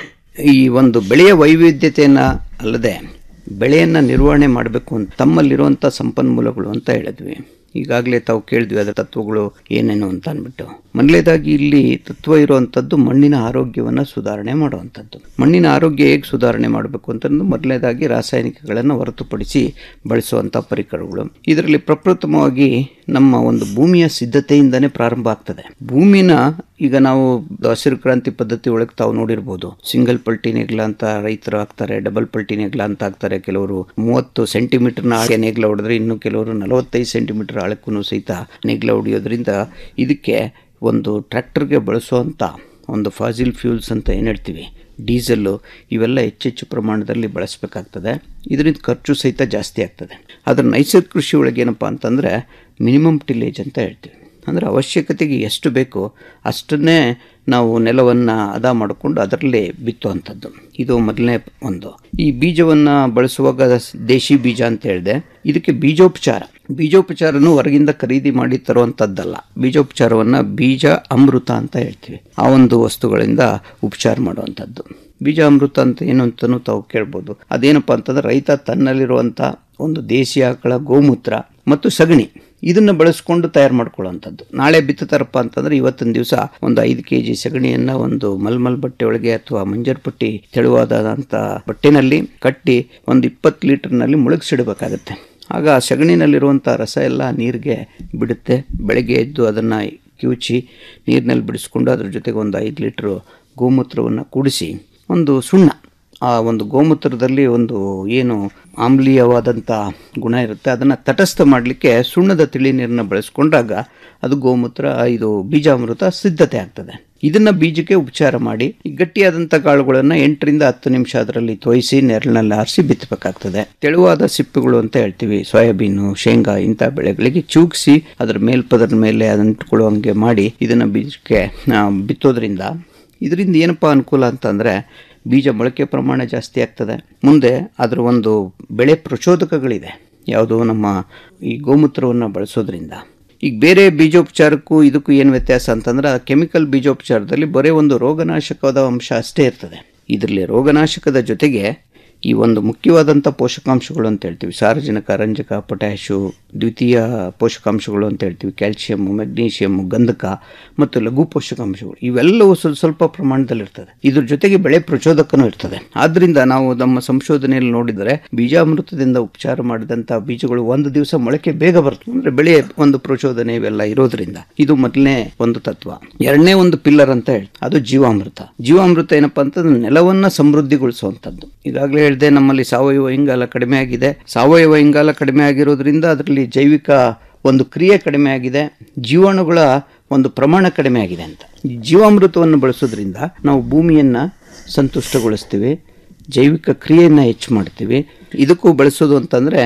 ಈ ಒಂದು ಬೆಳೆಯ ವೈವಿಧ್ಯತೆಯನ್ನು ಅಲ್ಲದೆ ಬೆಳೆಯನ್ನು ನಿರ್ವಹಣೆ ಮಾಡಬೇಕು ಅಂತ ತಮ್ಮಲ್ಲಿರುವಂಥ ಸಂಪನ್ಮೂಲಗಳು ಅಂತ ಹೇಳಿದ್ವಿ ಈಗಾಗಲೇ ತಾವು ಕೇಳಿದ್ವಿ ಅದರ ತತ್ವಗಳು ಏನೇನು ಅಂತ ಅಂದ್ಬಿಟ್ಟು ಮೊದಲೇದಾಗಿ ಇಲ್ಲಿ ತತ್ವ ಇರುವಂಥದ್ದು ಮಣ್ಣಿನ ಆರೋಗ್ಯವನ್ನು ಸುಧಾರಣೆ ಮಾಡುವಂಥದ್ದು ಮಣ್ಣಿನ ಆರೋಗ್ಯ ಹೇಗೆ ಸುಧಾರಣೆ ಮಾಡಬೇಕು ಅಂತಂದು ಮೊದಲನೇದಾಗಿ ರಾಸಾಯನಿಕಗಳನ್ನು ಹೊರತುಪಡಿಸಿ ಬಳಸುವಂಥ ಪರಿಕರಗಳು ಇದರಲ್ಲಿ ಪ್ರಪ್ರಥಮವಾಗಿ ನಮ್ಮ ಒಂದು ಭೂಮಿಯ ಸಿದ್ಧತೆಯಿಂದನೇ ಪ್ರಾರಂಭ ಆಗ್ತದೆ ಭೂಮಿನ ಈಗ ನಾವು ಹಸಿರು ಕ್ರಾಂತಿ ಪದ್ಧತಿ ಒಳಗೆ ತಾವು ನೋಡಿರ್ಬೋದು ಸಿಂಗಲ್ ಪಲ್ಟಿ ನೇಗ್ಲ ಅಂತ ರೈತರು ಹಾಕ್ತಾರೆ ಡಬಲ್ ಪಲ್ಟಿ ನೇಗ್ಲ ಅಂತ ಹಾಕ್ತಾರೆ ಕೆಲವರು ಮೂವತ್ತು ಸೆಂಟಿಮೀಟರ್ನ ಆಳ ನೇಗ್ಲ ಹೊಡೆದ್ರೆ ಇನ್ನು ಕೆಲವರು ನಲವತ್ತೈದು ಸೆಂಟಿಮೀಟರ್ ಆಳಕ್ಕೂ ಸಹಿತ ನೇಗ್ಲ ಹೊಡೆಯೋದ್ರಿಂದ ಇದಕ್ಕೆ ಒಂದು ಟ್ರ್ಯಾಕ್ಟರ್ಗೆ ಬಳಸುವಂಥ ಒಂದು ಫಾಸಿಲ್ ಫ್ಯೂಲ್ಸ್ ಅಂತ ಏನು ಹೇಳ್ತೀವಿ ಡೀಸೆಲ್ಲು ಇವೆಲ್ಲ ಹೆಚ್ಚೆಚ್ಚು ಪ್ರಮಾಣದಲ್ಲಿ ಬಳಸಬೇಕಾಗ್ತದೆ ಇದರಿಂದ ಖರ್ಚು ಸಹಿತ ಜಾಸ್ತಿ ಆಗ್ತದೆ ಆದರೆ ನೈಸರ್ಗಿಕ ಕೃಷಿ ಒಳಗೆ ಏನಪ್ಪ ಅಂತಂದರೆ ಮಿನಿಮಮ್ ಟಿಲ್ಲೇಜ್ ಅಂತ ಹೇಳ್ತೀವಿ ಅಂದರೆ ಅವಶ್ಯಕತೆಗೆ ಎಷ್ಟು ಬೇಕೋ ಅಷ್ಟನ್ನೇ ನಾವು ನೆಲವನ್ನು ಅದ ಮಾಡಿಕೊಂಡು ಅದರಲ್ಲೇ ಬಿತ್ತುವಂಥದ್ದು ಇದು ಮೊದಲನೇ ಒಂದು ಈ ಬೀಜವನ್ನು ಬಳಸುವಾಗ ದೇಶಿ ಬೀಜ ಅಂತ ಹೇಳಿದೆ ಇದಕ್ಕೆ ಬೀಜೋಪಚಾರ ಬೀಜೋಪಚಾರನೂ ಹೊರಗಿಂದ ಖರೀದಿ ಮಾಡಿ ತರುವಂಥದ್ದಲ್ಲ ಬೀಜೋಪಚಾರವನ್ನು ಬೀಜ ಅಮೃತ ಅಂತ ಹೇಳ್ತೀವಿ ಆ ಒಂದು ವಸ್ತುಗಳಿಂದ ಉಪಚಾರ ಮಾಡುವಂಥದ್ದು ಬೀಜ ಅಮೃತ ಅಂತ ಏನು ಅಂತಲೂ ತಾವು ಕೇಳ್ಬೋದು ಅದೇನಪ್ಪ ಅಂತಂದ್ರೆ ರೈತ ತನ್ನಲ್ಲಿರುವಂಥ ಒಂದು ದೇಶಿ ಆಕಳ ಗೋಮೂತ್ರ ಮತ್ತು ಸಗಣಿ ಇದನ್ನು ಬಳಸ್ಕೊಂಡು ತಯಾರು ಮಾಡ್ಕೊಳ್ಳುವಂಥದ್ದು ನಾಳೆ ಬಿತ್ತತಾರಪ್ಪ ಅಂತಂದ್ರೆ ಇವತ್ತಿನ ದಿವಸ ಒಂದು ಐದು ಕೆ ಜಿ ಸಗಣಿಯನ್ನು ಒಂದು ಮಲ್ಮಲ್ ಬಟ್ಟೆ ಒಳಗೆ ಅಥವಾ ಮಂಜರ್ ಪಟ್ಟಿ ತೆಳುವಾದಂಥ ಬಟ್ಟೆನಲ್ಲಿ ಕಟ್ಟಿ ಒಂದು ಇಪ್ಪತ್ತು ಲೀಟರ್ನಲ್ಲಿ ಮುಳುಗಿಸಿಡಬೇಕಾಗತ್ತೆ ಆಗ ಆ ಸಗಣಿನಲ್ಲಿರುವಂಥ ರಸ ಎಲ್ಲ ನೀರಿಗೆ ಬಿಡುತ್ತೆ ಬೆಳಗ್ಗೆ ಎದ್ದು ಅದನ್ನು ಕಿವುಚಿ ನೀರಿನಲ್ಲಿ ಬಿಡಿಸ್ಕೊಂಡು ಅದ್ರ ಜೊತೆಗೆ ಒಂದು ಐದು ಲೀಟ್ರು ಗೋಮೂತ್ರವನ್ನು ಕೂಡಿಸಿ ಒಂದು ಸುಣ್ಣ ಆ ಒಂದು ಗೋಮೂತ್ರದಲ್ಲಿ ಒಂದು ಏನು ಆಮ್ಲೀಯವಾದಂಥ ಗುಣ ಇರುತ್ತೆ ಅದನ್ನು ತಟಸ್ಥ ಮಾಡಲಿಕ್ಕೆ ಸುಣ್ಣದ ತಿಳಿ ನೀರನ್ನು ಬಳಸ್ಕೊಂಡಾಗ ಅದು ಗೋಮೂತ್ರ ಇದು ಬೀಜಾಮೃತ ಸಿದ್ಧತೆ ಆಗ್ತದೆ ಇದನ್ನು ಬೀಜಕ್ಕೆ ಉಪಚಾರ ಮಾಡಿ ಈ ಗಟ್ಟಿಯಾದಂಥ ಕಾಳುಗಳನ್ನು ಎಂಟರಿಂದ ಹತ್ತು ನಿಮಿಷ ಅದರಲ್ಲಿ ತೋಯಿಸಿ ನೆರಳಿನಲ್ಲಿ ಆರಿಸಿ ಬಿತ್ತಬೇಕಾಗ್ತದೆ ತೆಳುವಾದ ಸಿಪ್ಪೆಗಳು ಅಂತ ಹೇಳ್ತೀವಿ ಸೋಯಾಬೀನು ಶೇಂಗಾ ಇಂಥ ಬೆಳೆಗಳಿಗೆ ಚೂಗಿಸಿ ಅದರ ಮೇಲ್ಪದರ ಮೇಲೆ ಅಂಟ್ಕೊಳ್ಳುವಂಗೆ ಮಾಡಿ ಇದನ್ನು ಬೀಜಕ್ಕೆ ಆ, ಬಿತ್ತೋದ್ರಿಂದ ಇದರಿಂದ ಏನಪ್ಪ ಅನುಕೂಲ ಅಂತಂದರೆ ಬೀಜ ಮೊಳಕೆ ಪ್ರಮಾಣ ಜಾಸ್ತಿ ಆಗ್ತದೆ ಮುಂದೆ ಅದರ ಒಂದು ಬೆಳೆ ಪ್ರಚೋದಕಗಳಿದೆ ಯಾವುದು ನಮ್ಮ ಈ ಗೋಮೂತ್ರವನ್ನು ಬಳಸೋದ್ರಿಂದ ಈಗ ಬೇರೆ ಬೀಜೋಪಚಾರಕ್ಕೂ ಇದಕ್ಕೂ ಏನು ವ್ಯತ್ಯಾಸ ಅಂತಂದ್ರೆ ಆ ಕೆಮಿಕಲ್ ಬೀಜೋಪಚಾರದಲ್ಲಿ ಬರೀ ಒಂದು ರೋಗನಾಶಕದ ಅಂಶ ಅಷ್ಟೇ ಇರ್ತದೆ ಇದರಲ್ಲಿ ರೋಗನಾಶಕದ ಜೊತೆಗೆ ಈ ಒಂದು ಮುಖ್ಯವಾದಂಥ ಪೋಷಕಾಂಶಗಳು ಅಂತ ಹೇಳ್ತೀವಿ ಸಾರಜನಕ ರಂಜಕ ಪೊಟ್ಯಾಶು ದ್ವಿತೀಯ ಪೋಷಕಾಂಶಗಳು ಅಂತ ಹೇಳ್ತೀವಿ ಕ್ಯಾಲ್ಸಿಯಮ್ಮು ಮೆಗ್ನೀಷಿಯಮ್ಮು ಗಂಧಕ ಮತ್ತು ಲಘು ಪೋಷಕಾಂಶಗಳು ಇವೆಲ್ಲವೂ ಸ್ವಲ್ಪ ಸ್ವಲ್ಪ ಪ್ರಮಾಣದಲ್ಲಿರ್ತದೆ ಇದ್ರ ಜೊತೆಗೆ ಬೆಳೆ ಪ್ರಚೋದಕನೂ ಇರ್ತದೆ ಆದ್ರಿಂದ ನಾವು ನಮ್ಮ ಸಂಶೋಧನೆಯಲ್ಲಿ ನೋಡಿದರೆ ಬೀಜಾಮೃತದಿಂದ ಉಪಚಾರ ಮಾಡಿದಂಥ ಬೀಜಗಳು ಒಂದು ದಿವಸ ಮೊಳಕೆ ಬೇಗ ಬರ್ತದೆ ಅಂದ್ರೆ ಬೆಳೆ ಒಂದು ಪ್ರಚೋದನೆ ಇವೆಲ್ಲ ಇರೋದ್ರಿಂದ ಇದು ಮೊದಲನೇ ಒಂದು ತತ್ವ ಎರಡನೇ ಒಂದು ಪಿಲ್ಲರ್ ಅಂತ ಹೇಳಿ ಅದು ಜೀವಾಮೃತ ಜೀವಾಮೃತ ಏನಪ್ಪಾ ಅಂತಂದ್ರೆ ನೆಲವನ್ನ ಸಮೃದ್ಧಿಗೊಳಿಸುವಂಥದ್ದು ಈಗಾಗಲೇ ಹೇಳಿದೆ ನಮ್ಮಲ್ಲಿ ಸಾವಯವ ಇಂಗಾಲ ಕಡಿಮೆ ಆಗಿದೆ ಸಾವಯವ ಇಂಗಾಲ ಕಡಿಮೆ ಆಗಿರೋದ್ರಿಂದ ಅದರಲ್ಲಿ ಜೈವಿಕ ಒಂದು ಕ್ರಿಯೆ ಕಡಿಮೆ ಆಗಿದೆ ಜೀವಾಣುಗಳ ಒಂದು ಪ್ರಮಾಣ ಕಡಿಮೆ ಆಗಿದೆ ಅಂತ ಈ ಜೀವಾಮೃತವನ್ನು ಬಳಸೋದ್ರಿಂದ ನಾವು ಭೂಮಿಯನ್ನು ಸಂತುಷ್ಟಗೊಳಿಸ್ತೀವಿ ಜೈವಿಕ ಕ್ರಿಯೆಯನ್ನು ಹೆಚ್ಚು ಮಾಡ್ತೀವಿ ಇದಕ್ಕೂ ಬಳಸೋದು ಅಂತಂದರೆ